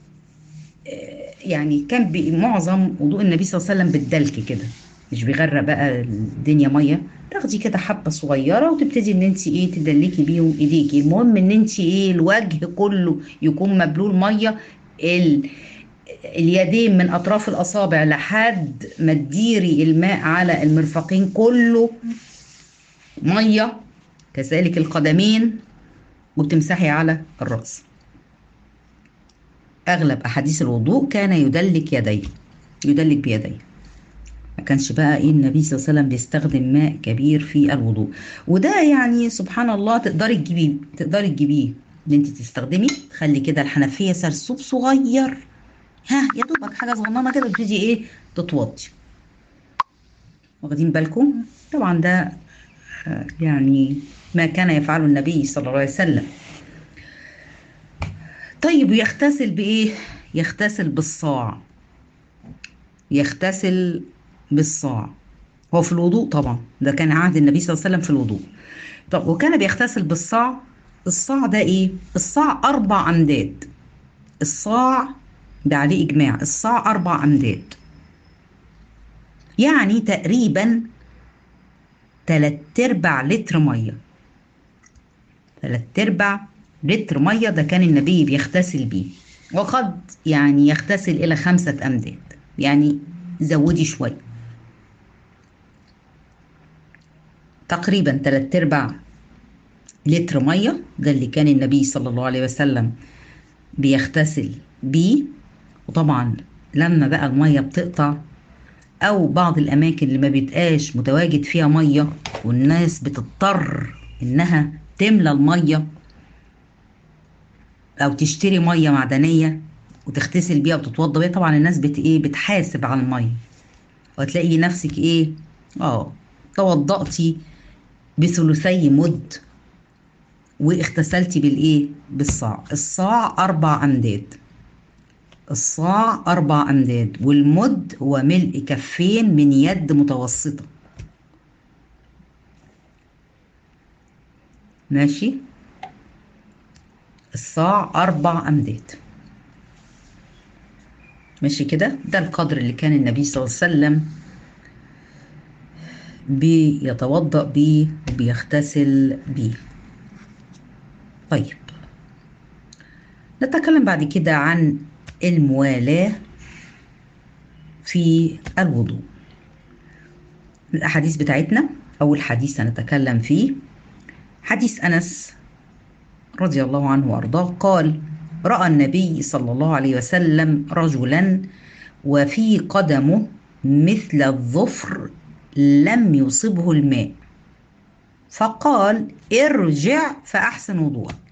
يعني كان معظم وضوء النبي صلى الله عليه وسلم بالدلك كده مش بيغرق بقى الدنيا ميه تاخدي كده حبه صغيره وتبتدي ان انت ايه تدلكي بيهم ايديكي المهم ان انت ايه الوجه كله يكون مبلول ميه ال اليدين من اطراف الاصابع لحد ما تديري الماء على المرفقين كله ميه كذلك القدمين وبتمسحي على الراس اغلب احاديث الوضوء كان يدلك يديه يدلك بيديه ما كانش بقى ايه النبي صلى الله عليه وسلم بيستخدم ماء كبير في الوضوء وده يعني سبحان الله تقدري تجيبيه تقدري تجيبيه ان انت تستخدمي تخلي كده الحنفيه سرسوب صغير ها يا دوبك حاجه صغننه كده تبتدي ايه تتوضي واخدين بالكم طبعا ده يعني ما كان يفعله النبي صلى الله عليه وسلم طيب ويغتسل بايه يغتسل بالصاع يغتسل بالصاع هو في الوضوء طبعا ده كان عهد النبي صلى الله عليه وسلم في الوضوء طب وكان بيغتسل بالصاع الصاع ده ايه الصاع اربع امداد الصاع ده عليه اجماع الصاع اربع امداد يعني تقريبا تلات ارباع لتر ميه تلات ارباع لتر ميه ده كان النبي بيغتسل بيه وقد يعني يغتسل الى خمسه امداد يعني زودي شويه تقريبا تلات ارباع لتر ميه ده اللي كان النبي صلى الله عليه وسلم بيغتسل بيه وطبعا لما بقى الميه بتقطع او بعض الاماكن اللي ما بيبقاش متواجد فيها ميه والناس بتضطر انها تملى الميه او تشتري ميه معدنيه وتغتسل بيها وتتوضى بيها طبعا الناس بت ايه بتحاسب على الميه وتلاقي نفسك ايه اه توضأتي بثلثي مد واغتسلتي بالايه بالصاع الصاع اربع امداد الصاع اربع امداد والمد هو ملء كفين من يد متوسطه ماشي الصاع اربع امداد ماشي كده ده القدر اللي كان النبي صلى الله عليه وسلم بيتوضأ بيه وبيغتسل بيه طيب نتكلم بعد كده عن الموالاة في الوضوء الأحاديث بتاعتنا أول حديث هنتكلم فيه حديث أنس رضي الله عنه وأرضاه قال رأى النبي صلى الله عليه وسلم رجلا وفي قدمه مثل الظفر لم يصبه الماء فقال ارجع فأحسن وضوءك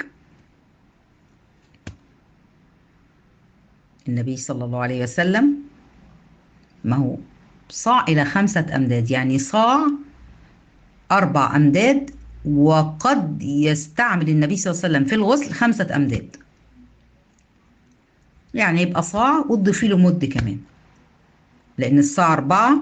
النبي صلى الله عليه وسلم ما هو صاع إلى خمسة أمداد يعني صاع أربع أمداد وقد يستعمل النبي صلى الله عليه وسلم في الغسل خمسة أمداد يعني يبقى صاع وتضيفي له مد كمان لأن الصاع أربعة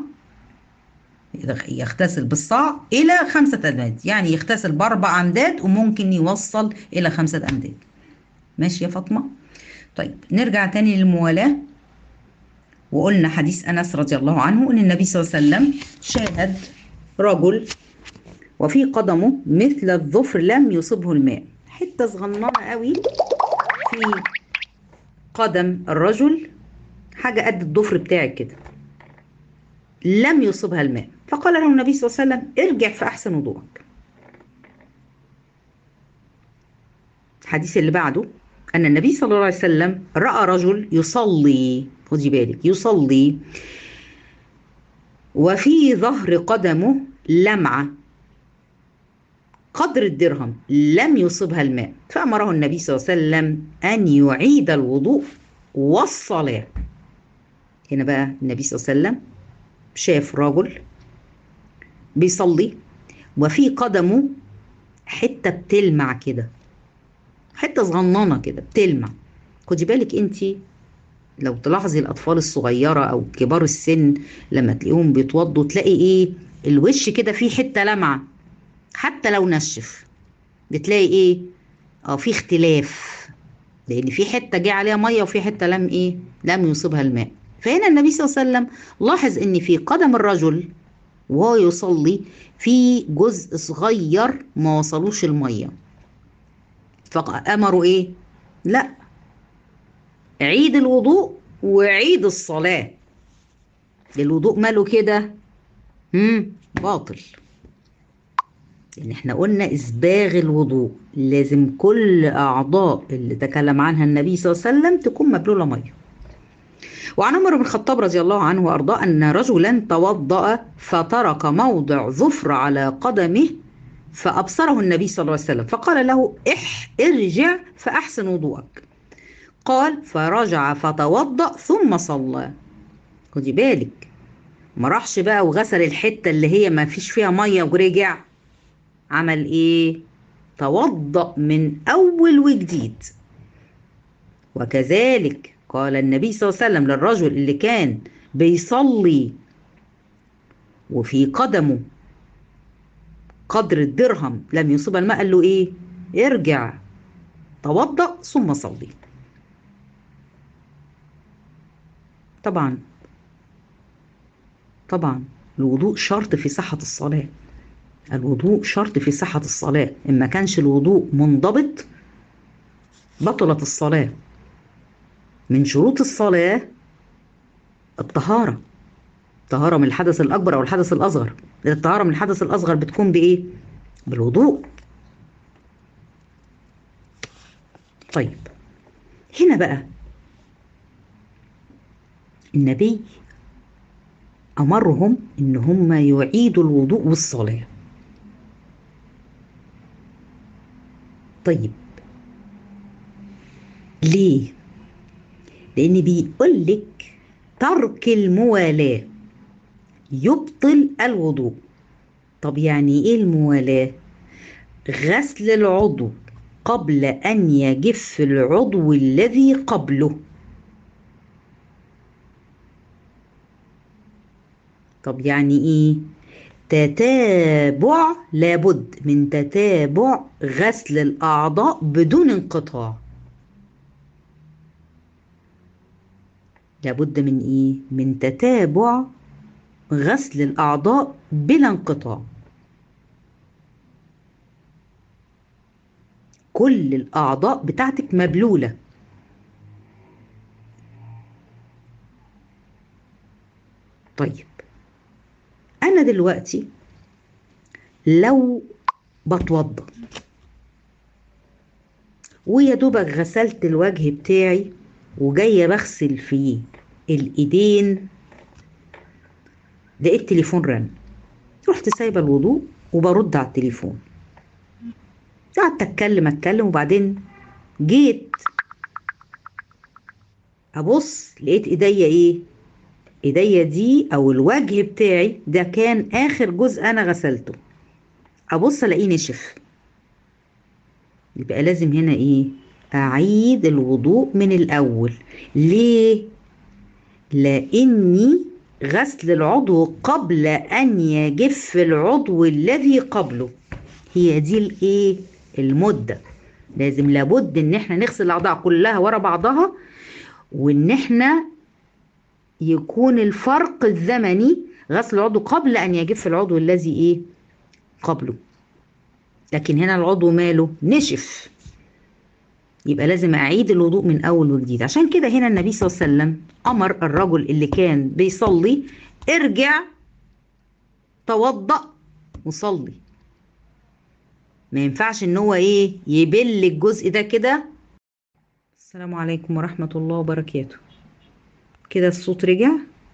يغتسل بالصاع إلى خمسة أمداد يعني يغتسل بأربع أمداد وممكن يوصل إلى خمسة أمداد ماشي يا فاطمة طيب نرجع تاني للموالاة وقلنا حديث أنس رضي الله عنه أن النبي صلى الله عليه وسلم شاهد رجل وفي قدمه مثل الظفر لم يصبه الماء حتة صغننة قوي في قدم الرجل حاجة قد الضفر بتاعك كده لم يصبها الماء فقال له النبي صلى الله عليه وسلم ارجع فأحسن وضوءك الحديث اللي بعده أن النبي صلى الله عليه وسلم رأى رجل يصلي خدي بالك يصلي وفي ظهر قدمه لمعة قدر الدرهم لم يصبها الماء فأمره النبي صلى الله عليه وسلم أن يعيد الوضوء والصلاة هنا بقى النبي صلى الله عليه وسلم شاف رجل بيصلي وفي قدمه حته بتلمع كده حته صغننه كده بتلمع خدي بالك انت لو تلاحظي الاطفال الصغيره او كبار السن لما تلاقيهم بيتوضوا تلاقي ايه الوش كده فيه حته لمعه حتى لو نشف بتلاقي ايه اه في اختلاف لان في حته جه عليها ميه وفي حته لم ايه لم يصيبها الماء فهنا النبي صلى الله عليه وسلم لاحظ ان في قدم الرجل وهو يصلي في جزء صغير ما وصلوش الميه فامروا ايه لا عيد الوضوء وعيد الصلاه الوضوء ماله كده امم باطل لان احنا قلنا اسباغ الوضوء لازم كل اعضاء اللي تكلم عنها النبي صلى الله عليه وسلم تكون مبلوله ميه وعن عمر بن الخطاب رضي الله عنه وارضاه ان رجلا توضا فترك موضع ظفر على قدمه فابصره النبي صلى الله عليه وسلم فقال له اح ارجع فاحسن وضوءك قال فرجع فتوضا ثم صلى خدي بالك ما راحش بقى وغسل الحته اللي هي ما فيش فيها ميه ورجع عمل ايه توضأ من اول وجديد وكذلك قال النبي صلى الله عليه وسلم للرجل اللي كان بيصلي وفي قدمه قدر الدرهم لم يصيب الماء قال له ايه ارجع توضأ ثم صلي طبعا طبعا الوضوء شرط في صحة الصلاة الوضوء شرط في صحة الصلاة إن ما كانش الوضوء منضبط بطلت الصلاة من شروط الصلاة الطهارة الطهارة من الحدث الأكبر أو الحدث الأصغر الطهارة من الحدث الأصغر بتكون بإيه؟ بالوضوء طيب هنا بقى النبي أمرهم إن هم يعيدوا الوضوء والصلاة طيب ليه؟ لأن بيقول لك ترك الموالاة يبطل الوضوء طب يعني إيه الموالاة؟ غسل العضو قبل أن يجف العضو الذي قبله طب يعني ايه تتابع لابد من تتابع غسل الاعضاء بدون انقطاع لابد من ايه من تتابع غسل الاعضاء بلا انقطاع كل الاعضاء بتاعتك مبلوله طيب انا دلوقتي لو بتوضى ويا دوبك غسلت الوجه بتاعي وجايه بغسل فيه الايدين لقيت تليفون رن رحت سايبه الوضوء وبرد على التليفون قعدت اتكلم اتكلم وبعدين جيت ابص لقيت ايديا ايه ايديا دي او الوجه بتاعي ده كان اخر جزء انا غسلته ابص الاقيه نشف يبقى لازم هنا ايه اعيد الوضوء من الاول ليه لاني غسل العضو قبل ان يجف العضو الذي قبله هي دي الايه المده لازم لابد ان احنا نغسل الاعضاء كلها ورا بعضها وان احنا يكون الفرق الزمني غسل العضو قبل ان يجف العضو الذي ايه قبله لكن هنا العضو ماله نشف يبقى لازم اعيد الوضوء من اول وجديد عشان كده هنا النبي صلى الله عليه وسلم امر الرجل اللي كان بيصلي ارجع توضأ وصلي ما ينفعش ان هو ايه يبل الجزء ده كده السلام عليكم ورحمة الله وبركاته كده الصوت رجع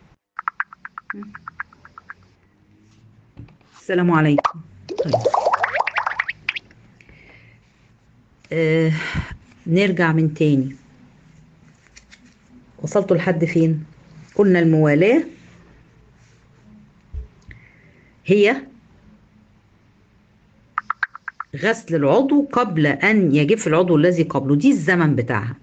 السلام عليكم طيب آه نرجع من تاني وصلتوا لحد فين قلنا الموالاة هي غسل العضو قبل أن يجف العضو الذي قبله دي الزمن بتاعها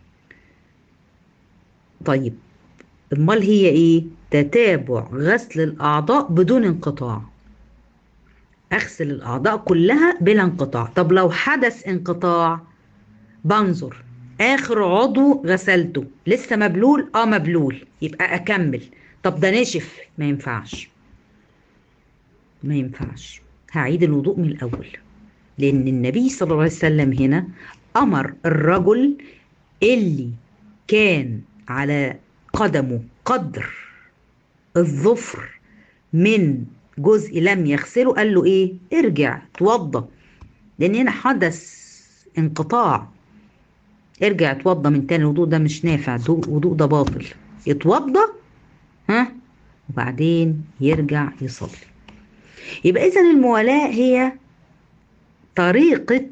طيب امال هي ايه تتابع غسل الاعضاء بدون انقطاع اغسل الاعضاء كلها بلا انقطاع طب لو حدث انقطاع بنظر اخر عضو غسلته لسه مبلول اه مبلول يبقى اكمل طب ده نشف ما ينفعش ما ينفعش هعيد الوضوء من الاول لان النبي صلى الله عليه وسلم هنا امر الرجل اللي كان على قدمه قدر الظفر من جزء لم يغسله قال له ايه ارجع توضى لان هنا حدث انقطاع ارجع اتوضى من تاني الوضوء ده مش نافع الوضوء ده باطل يتوضى ها وبعدين يرجع يصلي يبقى اذا الموالاه هي طريقه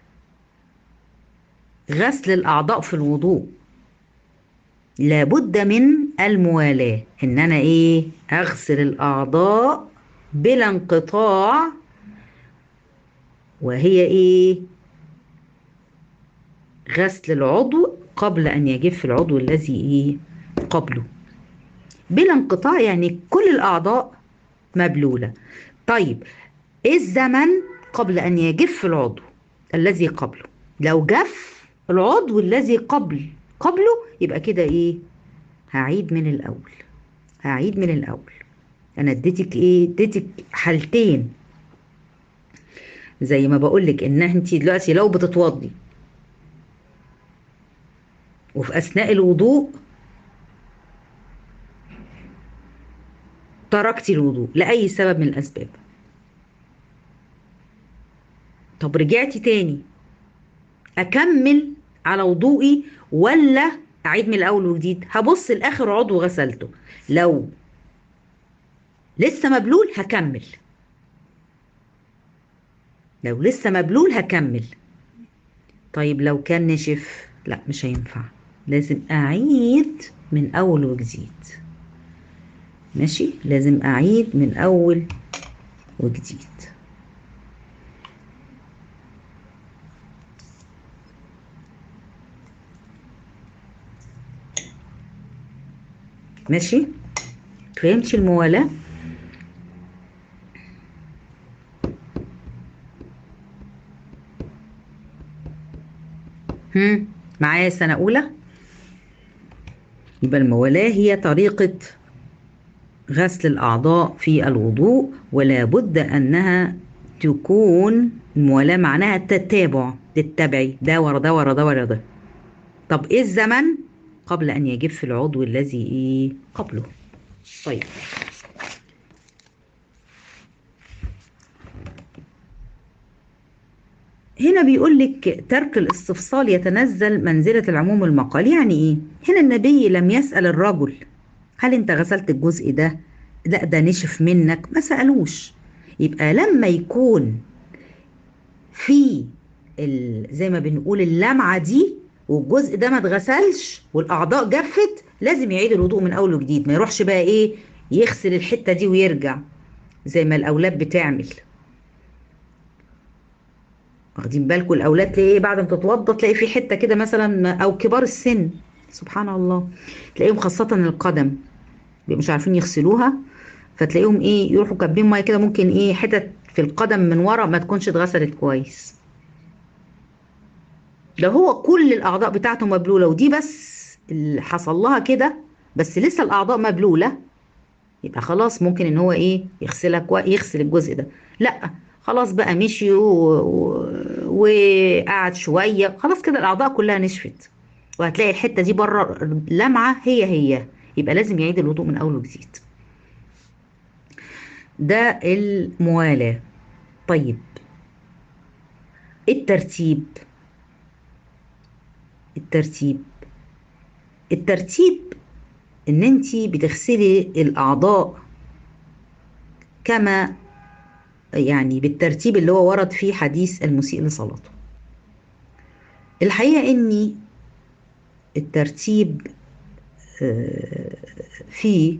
غسل الاعضاء في الوضوء لابد من الموالاة ان انا ايه اغسل الاعضاء بلا انقطاع وهي ايه غسل العضو قبل ان يجف العضو الذي ايه قبله بلا انقطاع يعني كل الاعضاء مبلولة طيب ايه الزمن قبل ان يجف العضو الذي قبله لو جف العضو الذي قبل قبله يبقى كده ايه هعيد من الاول هعيد من الاول انا اديتك ايه اديتك حالتين زي ما بقولك ان انت دلوقتي لو بتتوضي وفي اثناء الوضوء تركتي الوضوء لاي سبب من الاسباب طب رجعتي تاني اكمل على وضوئي ولا اعيد من الاول وجديد هبص لاخر عضو غسلته لو لسه مبلول هكمل لو لسه مبلول هكمل طيب لو كان نشف لا مش هينفع لازم اعيد من اول وجديد ماشي لازم اعيد من اول وجديد ماشي فهمتي الموالاة هم معايا سنة أولى يبقى الموالاة هي طريقة غسل الأعضاء في الوضوء ولا بد أنها تكون الموالاة معناها التتابع تتبعي ده ورا ده ورا ده ورا ده طب ايه الزمن قبل أن يجف العضو الذي إيه قبله طيب هنا بيقول لك ترك الاستفصال يتنزل منزلة العموم المقال يعني ايه هنا النبي لم يسأل الرجل هل انت غسلت الجزء ده لا ده نشف منك ما سألوش يبقى لما يكون في زي ما بنقول اللمعة دي والجزء ده ما اتغسلش والاعضاء جفت لازم يعيد الوضوء من اول وجديد ما يروحش بقى ايه يغسل الحته دي ويرجع زي ما الاولاد بتعمل واخدين بالكم الاولاد تلاقي ايه بعد ما تتوضى تلاقي في حته كده مثلا او كبار السن سبحان الله تلاقيهم خاصه القدم مش عارفين يغسلوها فتلاقيهم ايه يروحوا كابين ميه كده ممكن ايه حتت في القدم من ورا ما تكونش اتغسلت كويس ده هو كل الاعضاء بتاعته مبلوله ودي بس اللي حصل لها كده بس لسه الاعضاء مبلوله يبقى خلاص ممكن ان هو ايه يغسلها كويس يغسل الجزء ده لا خلاص بقى مشي وقعد و... شويه خلاص كده الاعضاء كلها نشفت وهتلاقي الحته دي بره لمعه هي هي يبقى لازم يعيد الوضوء من اول وجديد ده الموالاه طيب الترتيب الترتيب الترتيب ان انت بتغسلي الاعضاء كما يعني بالترتيب اللي هو ورد فيه حديث المسيء لصلاته الحقيقه اني الترتيب في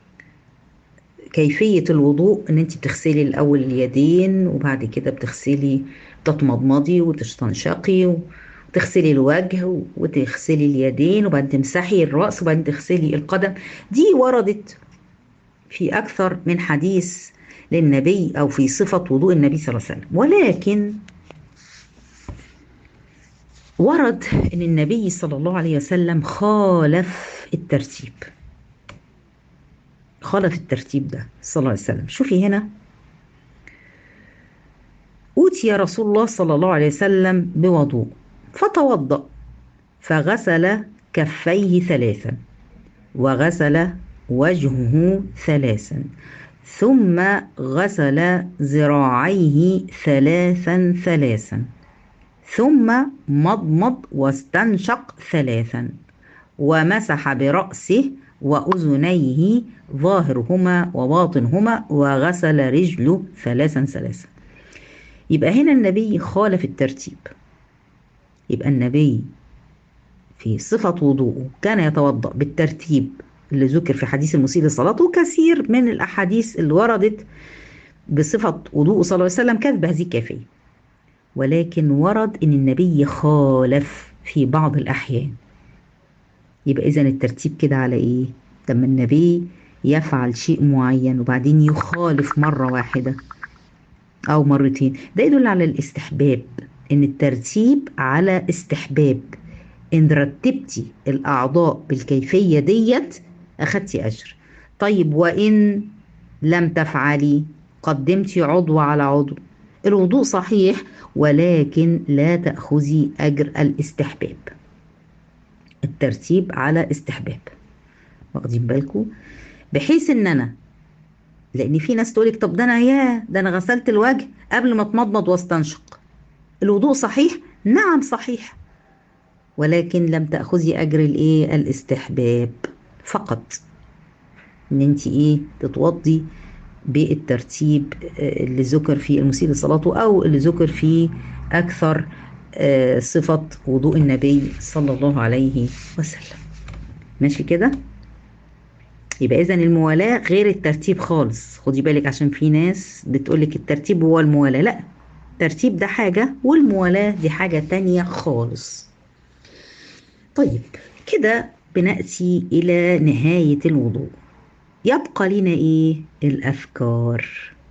كيفية الوضوء ان انت بتغسلي الاول اليدين وبعد كده بتغسلي تتمضمضي وتستنشقي وتغسلي الوجه وتغسلي اليدين وبعدين تمسحي الرأس وبعدين تغسلي القدم دي وردت في أكثر من حديث للنبي أو في صفة وضوء النبي صلى الله عليه وسلم ولكن ورد أن النبي صلى الله عليه وسلم خالف الترتيب خالف الترتيب ده صلى الله عليه وسلم شوفي هنا أوتي رسول الله صلى الله عليه وسلم بوضوء فتوضأ فغسل كفيه ثلاثا وغسل وجهه ثلاثا ثم غسل ذراعيه ثلاثا ثلاثا ثم مضمض واستنشق ثلاثا ومسح برأسه وأذنيه ظاهرهما وباطنهما وغسل رجله ثلاثا ثلاثا يبقى هنا النبي خالف الترتيب يبقى النبي في صفة وضوءه كان يتوضأ بالترتيب اللي ذكر في حديث المسيء للصلاة وكثير من الأحاديث اللي وردت بصفة وضوءه صلى الله عليه وسلم كانت بهذه الكيفية ولكن ورد إن النبي خالف في بعض الأحيان يبقى إذا الترتيب كده على إيه؟ لما النبي يفعل شيء معين وبعدين يخالف مرة واحدة أو مرتين ده يدل على الاستحباب إن الترتيب على استحباب إن رتبتي الأعضاء بالكيفية ديت أخدتي أجر طيب وإن لم تفعلي قدمتي عضو على عضو الوضوء صحيح ولكن لا تأخذي أجر الاستحباب الترتيب على استحباب واخدين بالكم بحيث ان انا لان في ناس تقولك طب ده انا يا ده انا غسلت الوجه قبل ما اتمضمض واستنشق الوضوء صحيح نعم صحيح ولكن لم تاخذي اجر الايه الاستحباب فقط ان انت ايه تتوضي بالترتيب اللي ذكر في المسيء لصلاته او اللي ذكر في اكثر صفه وضوء النبي صلى الله عليه وسلم ماشي كده يبقى اذا الموالاه غير الترتيب خالص خدي بالك عشان في ناس بتقولك الترتيب هو الموالاه لا الترتيب ده حاجه والموالاه دي حاجه تانية خالص طيب كده بناتي الى نهايه الوضوء يبقى لنا ايه الاذكار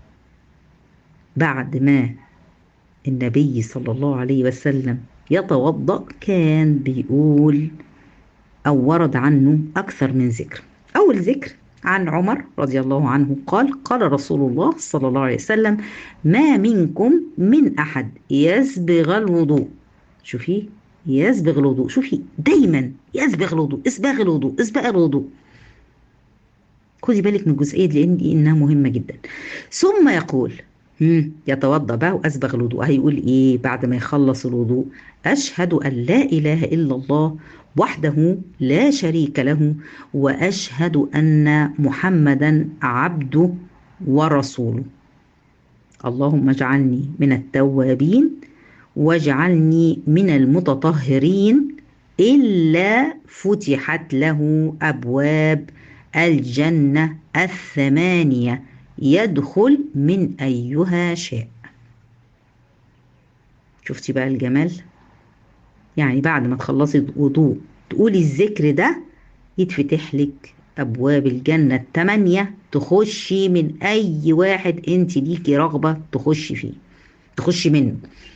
بعد ما النبي صلى الله عليه وسلم يتوضا كان بيقول او ورد عنه اكثر من ذكر أول ذكر عن عمر رضي الله عنه قال قال رسول الله صلى الله عليه وسلم ما منكم من أحد يسبغ الوضوء شوفي يسبغ الوضوء شوفي دايما يسبغ الوضوء اسباغ الوضوء اسباغ الوضوء خدي بالك من الجزئية دي لأن إنها مهمة جدا ثم يقول يتوضا بقى واسبغ الوضوء هيقول ايه بعد ما يخلص الوضوء اشهد ان لا اله الا الله وحده لا شريك له واشهد ان محمدا عبده ورسوله اللهم اجعلني من التوابين واجعلني من المتطهرين الا فتحت له ابواب الجنه الثمانيه يدخل من ايها شاء شفتي بقى الجمال يعني بعد ما تخلصي وضوء تقولي الذكر ده يتفتح لك ابواب الجنه الثمانيه تخشي من اي واحد انت ليكي رغبه تخشي فيه تخشي منه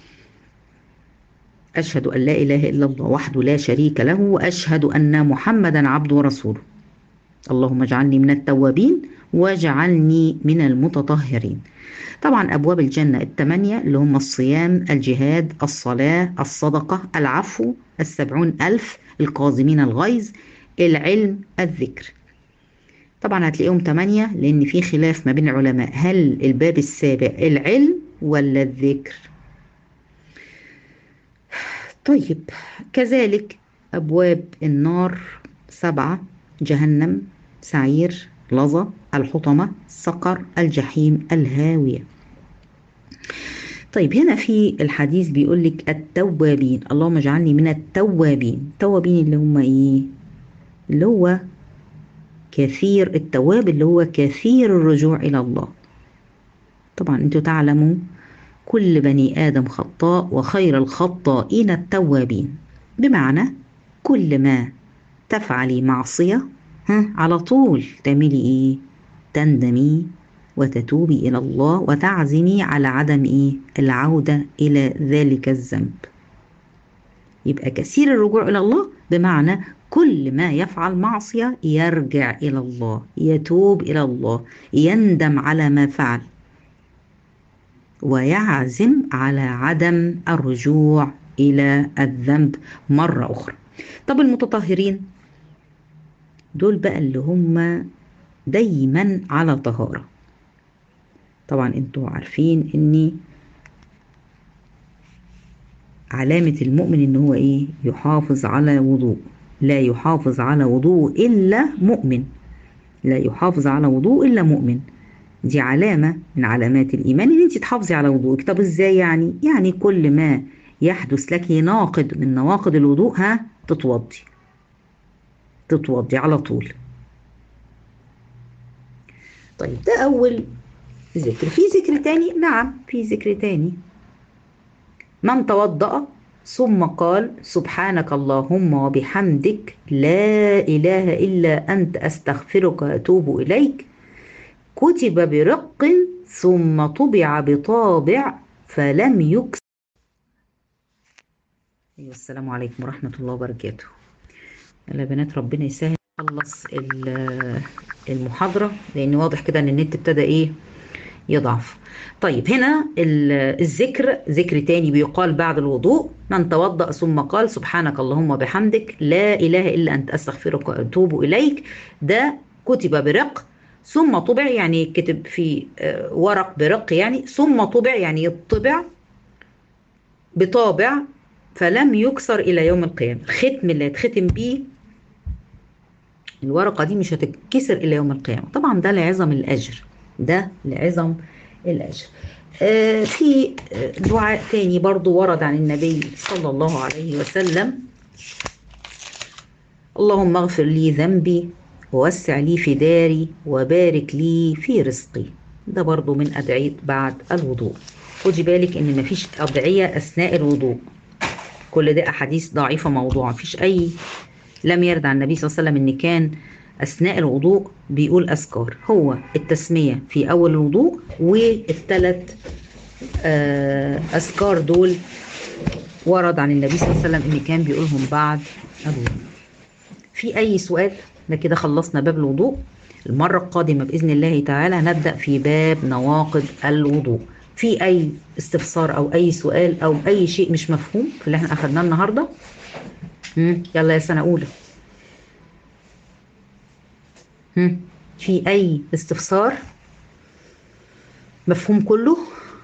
اشهد ان لا اله الا الله وحده لا شريك له واشهد ان محمدا عبده ورسوله اللهم اجعلني من التوابين واجعلني من المتطهرين طبعا أبواب الجنة الثمانية اللي هم الصيام الجهاد الصلاة الصدقة العفو السبعون ألف القاظمين الغيظ العلم الذكر طبعا هتلاقيهم ثمانية لأن في خلاف ما بين العلماء هل الباب السابع العلم ولا الذكر طيب كذلك أبواب النار سبعة جهنم سعير لظى الحطمة سقر الجحيم الهاوية طيب هنا في الحديث بيقول لك التوابين اللهم اجعلني من التوابين التوابين اللي هم ايه اللي هو كثير التواب اللي هو كثير الرجوع إلى الله طبعا انتوا تعلموا كل بني آدم خطاء وخير الخطائين التوابين بمعنى كل ما تفعلي معصية ها على طول تعملي ايه تندمي وتتوبي إلى الله وتعزمي على عدم ايه العودة إلى ذلك الذنب يبقى كثير الرجوع إلى الله بمعنى كل ما يفعل معصية يرجع إلى الله يتوب إلى الله يندم على ما فعل ويعزم على عدم الرجوع إلى الذنب مرة أخرى طب المتطهرين دول بقى اللي هم دايما على طهارة طبعا انتوا عارفين اني علامة المؤمن ان هو ايه يحافظ على وضوء لا يحافظ على وضوء الا مؤمن لا يحافظ على وضوء الا مؤمن دي علامة من علامات الإيمان إن أنت تحافظي على وضوءك طب إزاي يعني؟ يعني كل ما يحدث لك ناقض من نواقض الوضوء ها تتوضي تتوضي على طول طيب ده أول ذكر في ذكر تاني نعم في ذكر تاني من توضأ ثم قال سبحانك اللهم وبحمدك لا إله إلا أنت أستغفرك وأتوب إليك كتب برق ثم طبع بطابع فلم يكس أيوة السلام عليكم ورحمة الله وبركاته يلا بنات ربنا يسهل نخلص المحاضرة لأن واضح كده إن النت ابتدى إيه يضعف طيب هنا الذكر ذكر تاني بيقال بعد الوضوء من توضأ ثم قال سبحانك اللهم وبحمدك لا إله إلا أنت أستغفرك وأتوب إليك ده كتب برق ثم طبع يعني كتب في ورق برق يعني ثم طبع يعني يطبع بطابع فلم يكسر إلى يوم القيامة الختم اللي هيتختم بيه الورقة دي مش هتتكسر إلى يوم القيامة طبعا ده لعظم الأجر ده لعظم الأجر آه في دعاء تاني برضو ورد عن النبي صلى الله عليه وسلم اللهم اغفر لي ذنبي ووسع لي في داري وبارك لي في رزقي ده برضو من أدعية بعد الوضوء خدي بالك إن مفيش أدعية أثناء الوضوء كل ده أحاديث ضعيفة موضوعة مفيش أي لم يرد عن النبي صلى الله عليه وسلم إن كان أثناء الوضوء بيقول أذكار هو التسمية في أول الوضوء والثلاث أذكار دول ورد عن النبي صلى الله عليه وسلم إن كان بيقولهم بعد الوضوء في أي سؤال ده كده خلصنا باب الوضوء المرة القادمة بإذن الله تعالى هنبدأ في باب نواقض الوضوء في أي استفسار أو أي سؤال أو أي شيء مش مفهوم في اللي احنا أخدناه النهاردة يلا يا سنة أولى في أي استفسار مفهوم كله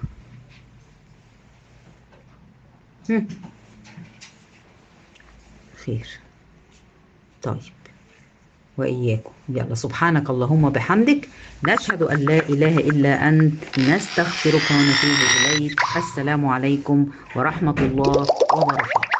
خير طيب وإياكم يلا سبحانك اللهم وبحمدك نشهد أن لا إله إلا أنت نستغفرك ونتوب إليك السلام عليكم ورحمة الله وبركاته